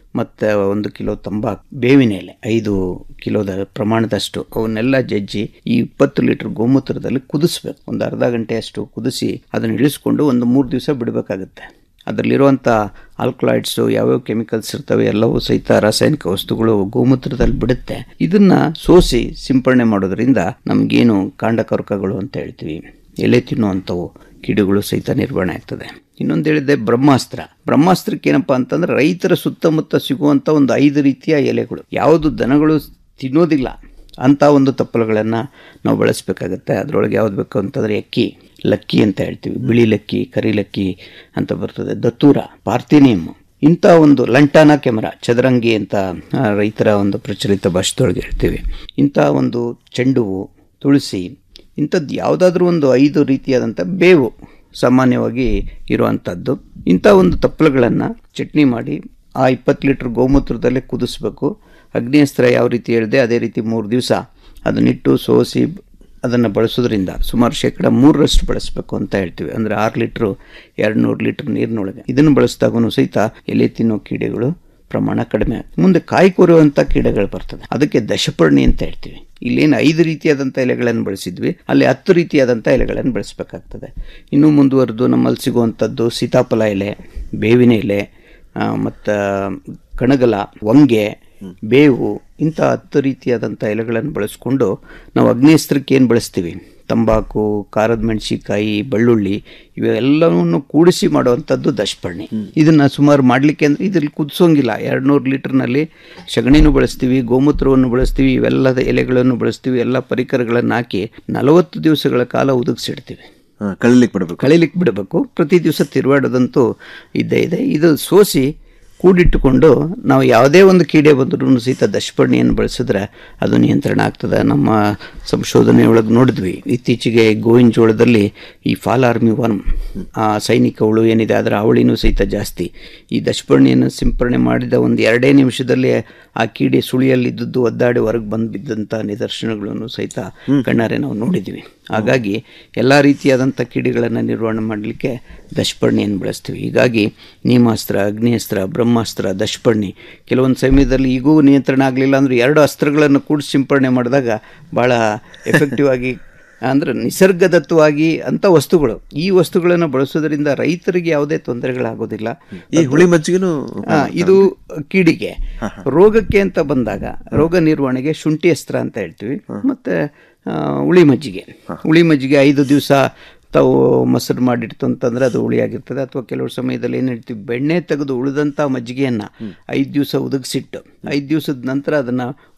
ಮತ್ತು ಒಂದು ಕಿಲೋ ತಂಬಾಕು ಬೇವಿನ ಎಲೆ ಐದು ಕಿಲೋದ ಪ್ರಮಾಣದಷ್ಟು ಅವನ್ನೆಲ್ಲ ಜಜ್ಜಿ ಈ ಇಪ್ಪತ್ತು ಲೀಟರ್ ಗೋಮೂತ್ರದಲ್ಲಿ ಕುದಿಸ್ಬೇಕು ಒಂದು ಅರ್ಧ ಗಂಟೆಯಷ್ಟು ಕುದಿಸಿ ಅದನ್ನು ಇಳಿಸ್ಕೊಂಡು ಒಂದು ಮೂರು ದಿವಸ ಬಿಡಬೇಕಾಗುತ್ತೆ ಅದರಲ್ಲಿರುವಂಥ ಆಲ್ಕಲಾಯ್ಡ್ಸು ಯಾವ್ಯಾವ ಕೆಮಿಕಲ್ಸ್ ಇರ್ತವೆ ಎಲ್ಲವೂ ಸಹಿತ ರಾಸಾಯನಿಕ ವಸ್ತುಗಳು ಗೋಮೂತ್ರದಲ್ಲಿ ಬಿಡುತ್ತೆ ಇದನ್ನ ಸೋಸಿ ಸಿಂಪರಣೆ ಮಾಡೋದ್ರಿಂದ ನಮಗೇನು ಕಾಂಡಕರ್ಕಗಳು ಅಂತ ಹೇಳ್ತೀವಿ ಎಲೆ ತಿನ್ನುವಂಥವು ಕೀಡುಗಳು ಸಹಿತ ನಿರ್ವಹಣೆ ಆಗ್ತದೆ ಇನ್ನೊಂದು ಹೇಳಿದೆ ಬ್ರಹ್ಮಾಸ್ತ್ರ ಬ್ರಹ್ಮಾಸ್ತ್ರಕ್ಕೆ ಏನಪ್ಪಾ ಅಂತಂದ್ರೆ ರೈತರ ಸುತ್ತಮುತ್ತ ಸಿಗುವಂಥ ಒಂದು ಐದು ರೀತಿಯ ಎಲೆಗಳು ಯಾವುದು ದನಗಳು ತಿನ್ನೋದಿಲ್ಲ ಅಂಥ ಒಂದು ತಪ್ಪಲುಗಳನ್ನು ನಾವು ಬಳಸಬೇಕಾಗತ್ತೆ ಅದರೊಳಗೆ ಯಾವ್ದು ಬೇಕು ಅಂತಂದರೆ ಅಕ್ಕಿ ಲಕ್ಕಿ ಅಂತ ಹೇಳ್ತೀವಿ ಬಿಳಿ ಲಕ್ಕಿ ಕರಿ ಲಕ್ಕಿ ಅಂತ ಬರ್ತದೆ ದತ್ತೂರ ಪಾರ್ಥಿನಿಯಮ್ ಇಂಥ ಒಂದು ಲಂಟಾನ ಕೆಮರ ಚದರಂಗಿ ಅಂತ ಆ, ರೈತರ ಒಂದು ಪ್ರಚಲಿತ ಭಾಷೆದೊಳಗೆ ಹೇಳ್ತೀವಿ ಇಂಥ ಒಂದು ಚೆಂಡು ಹೂವು ತುಳಸಿ ಇಂಥದ್ದು ಯಾವುದಾದ್ರೂ ಒಂದು ಐದು ರೀತಿಯಾದಂಥ ಬೇವು ಸಾಮಾನ್ಯವಾಗಿ ಇರುವಂಥದ್ದು ಇಂಥ ಒಂದು ತಪ್ಪಲುಗಳನ್ನು ಚಟ್ನಿ ಮಾಡಿ ಆ ಇಪ್ಪತ್ತು ಲೀಟ್ರ್ ಗೋಮೂತ್ರದಲ್ಲೇ ಕುದಿಸ್ಬೇಕು ಅಗ್ನಿಯಸ್ತ್ರ ಯಾವ ರೀತಿ ಹೇಳಿದೆ ಅದೇ ರೀತಿ ಮೂರು ದಿವಸ ಅದನ್ನಿಟ್ಟು ಸೋಸಿ ಅದನ್ನು ಬಳಸೋದ್ರಿಂದ ಸುಮಾರು ಶೇಕಡ ಮೂರರಷ್ಟು ಬಳಸಬೇಕು ಅಂತ ಹೇಳ್ತೀವಿ ಅಂದರೆ ಆರು ಲೀಟ್ರು ಎರಡು ನೂರು ಲೀಟ್ರ್ ನೀರಿನೊಳಗೆ ಇದನ್ನು ಬಳಸಿದಾಗೂ ಸಹಿತ ಎಲೆ ತಿನ್ನೋ ಕೀಡೆಗಳು ಪ್ರಮಾಣ ಕಡಿಮೆ ಆಗ್ತದೆ ಮುಂದೆ ಕಾಯಿ ಕೊರುವಂಥ ಕೀಡೆಗಳು ಬರ್ತದೆ ಅದಕ್ಕೆ ದಶಪರ್ಣಿ ಅಂತ ಹೇಳ್ತೀವಿ ಇಲ್ಲೇನು ಐದು ರೀತಿಯಾದಂಥ ಎಲೆಗಳನ್ನು ಬಳಸಿದ್ವಿ ಅಲ್ಲಿ ಹತ್ತು ರೀತಿಯಾದಂಥ ಎಲೆಗಳನ್ನು ಬಳಸಬೇಕಾಗ್ತದೆ ಇನ್ನೂ ಮುಂದುವರೆದು ನಮ್ಮಲ್ಲಿ ಸಿಗುವಂಥದ್ದು ಸೀತಾಫಲ ಎಲೆ ಬೇವಿನ ಎಲೆ ಮತ್ತು ಕಣಗಲ ಹೊಂಗೆ ಬೇವು ಇಂಥ ಹತ್ತು ರೀತಿಯಾದಂಥ ಎಲೆಗಳನ್ನು ಬಳಸ್ಕೊಂಡು ನಾವು ಅಗ್ನೇಸ್ತ್ರಕ್ಕೆ ಏನು ಬಳಸ್ತೀವಿ ತಂಬಾಕು ಖಾರದ ಮೆಣಸಿಕಾಯಿ ಬೆಳ್ಳುಳ್ಳಿ ಇವೆಲ್ಲವನ್ನು ಕೂಡಿಸಿ ಮಾಡುವಂಥದ್ದು ದಶಪರ್ಣಿ ಇದನ್ನು ಸುಮಾರು ಮಾಡಲಿಕ್ಕೆ ಅಂದರೆ ಇದ್ರಲ್ಲಿ ಕುದಿಸೋಂಗಿಲ್ಲ ಎರಡು ನೂರು ಲೀಟ್ರ್ನಲ್ಲಿ ಸಗಣಿನೂ ಬಳಸ್ತೀವಿ ಗೋಮೂತ್ರವನ್ನು ಬಳಸ್ತೀವಿ ಇವೆಲ್ಲದ ಎಲೆಗಳನ್ನು ಬಳಸ್ತೀವಿ ಎಲ್ಲ ಪರಿಕರಗಳನ್ನು ಹಾಕಿ ನಲವತ್ತು ದಿವಸಗಳ ಕಾಲ ಒದಗಿಸಿಡ್ತೀವಿ ಕಳಿಲಿಕ್ಕೆ ಬಿಡಬೇಕು ಕಳಿಲಿಕ್ಕೆ ಬಿಡಬೇಕು ಪ್ರತಿ ದಿವಸ ತಿರುವಾಡೋದಂತೂ ಇದ್ದೇ ಇದೆ ಇದು ಸೋಸಿ ಕೂಡಿಟ್ಟುಕೊಂಡು ನಾವು ಯಾವುದೇ ಒಂದು ಕೀಡೆ ಬಂದರೂ ಸಹಿತ ದಶಪರ್ಣಿಯನ್ನು ಬಳಸಿದ್ರೆ ಅದು ನಿಯಂತ್ರಣ ಆಗ್ತದೆ ನಮ್ಮ ಸಂಶೋಧನೆ ಒಳಗೆ ನೋಡಿದ್ವಿ ಇತ್ತೀಚೆಗೆ ಗೋವಿನ ಜೋಳದಲ್ಲಿ ಈ ಫಾಲ್ ಆರ್ಮಿ ವರ್ಮ್ ಆ ಸೈನಿಕ ಹುಳು ಏನಿದೆ ಅದರ ಅವಳಿನೂ ಸಹಿತ ಜಾಸ್ತಿ ಈ ದಶಪರ್ಣಿಯನ್ನು ಸಿಂಪರಣೆ ಮಾಡಿದ ಒಂದು ಎರಡೇ ನಿಮಿಷದಲ್ಲಿ ಆ ಕೀಡೆ ಸುಳಿಯಲ್ಲಿದ್ದದ್ದು ಒದ್ದಾಡಿ ಹೊರಗೆ ಬಂದು ಬಿದ್ದಂಥ ನಿದರ್ಶನಗಳನ್ನು ಸಹಿತ ಕಣ್ಣಾರೆ ನಾವು ನೋಡಿದ್ವಿ ಹಾಗಾಗಿ ಎಲ್ಲ ರೀತಿಯಾದಂಥ ಕೀಡೆಗಳನ್ನು ನಿರ್ವಹಣೆ ಮಾಡಲಿಕ್ಕೆ ದಶಪರ್ಣಿಯನ್ನು ಬಳಸ್ತೀವಿ ಹೀಗಾಗಿ ನೀಮಾಸ್ತ್ರ ಅಗ್ನಿಯಸ್ತ್ರ ಬ್ರಹ್ಮಾಸ್ತ್ರ ದಶಪರ್ಣಿ ಕೆಲವೊಂದು ಸಮಯದಲ್ಲಿ ಈಗೂ ನಿಯಂತ್ರಣ ಆಗಲಿಲ್ಲ ಅಂದರೆ ಎರಡು ಅಸ್ತ್ರಗಳನ್ನು ಕೂಡ ಸಿಂಪರಣೆ ಮಾಡಿದಾಗ ಭಾಳ ಎಫೆಕ್ಟಿವ್ ಆಗಿ ಅಂದ್ರೆ ನಿಸರ್ಗದತ್ತವಾಗಿ ಅಂಥ ವಸ್ತುಗಳು ಈ ವಸ್ತುಗಳನ್ನು ಬಳಸೋದ್ರಿಂದ ರೈತರಿಗೆ ಯಾವುದೇ ತೊಂದರೆಗಳಾಗೋದಿಲ್ಲ ಈ ಹುಳಿ ಮಜ್ಜಿಗೆನೂ ಆ, ಇದು ಕೀಡಿಗೆ ರೋಗಕ್ಕೆ ಅಂತ ಬಂದಾಗ ರೋಗ ನಿರ್ವಹಣೆಗೆ ಶುಂಠಿ ಅಸ್ತ್ರ ಅಂತ ಹೇಳ್ತೀವಿ ಮತ್ತೆ ಆ, ಹುಳಿ ಮಜ್ಜಿಗೆ ಹುಳಿ ಮಜ್ಜಿಗೆ ಐದು ದಿವಸ ತಾವು ಮೊಸರು ಮಾಡಿಡ್ತು ಅಂತಂದ್ರೆ ಅದು ಹುಳಿಯಾಗಿರ್ತದೆ ಅಥವಾ ಕೆಲವು ಸಮಯದಲ್ಲಿ ಏನು ಹೇಳ್ತೀವಿ ಬೆಣ್ಣೆ ತೆಗೆದು ಉಳಿದಂಥ ಮಜ್ಜಿಗೆಯನ್ನು ಐದು ದಿವಸ ಒದಗಿಸಿಟ್ಟು ಐದು ದಿವಸದ ನಂತರ ಅದನ್ನು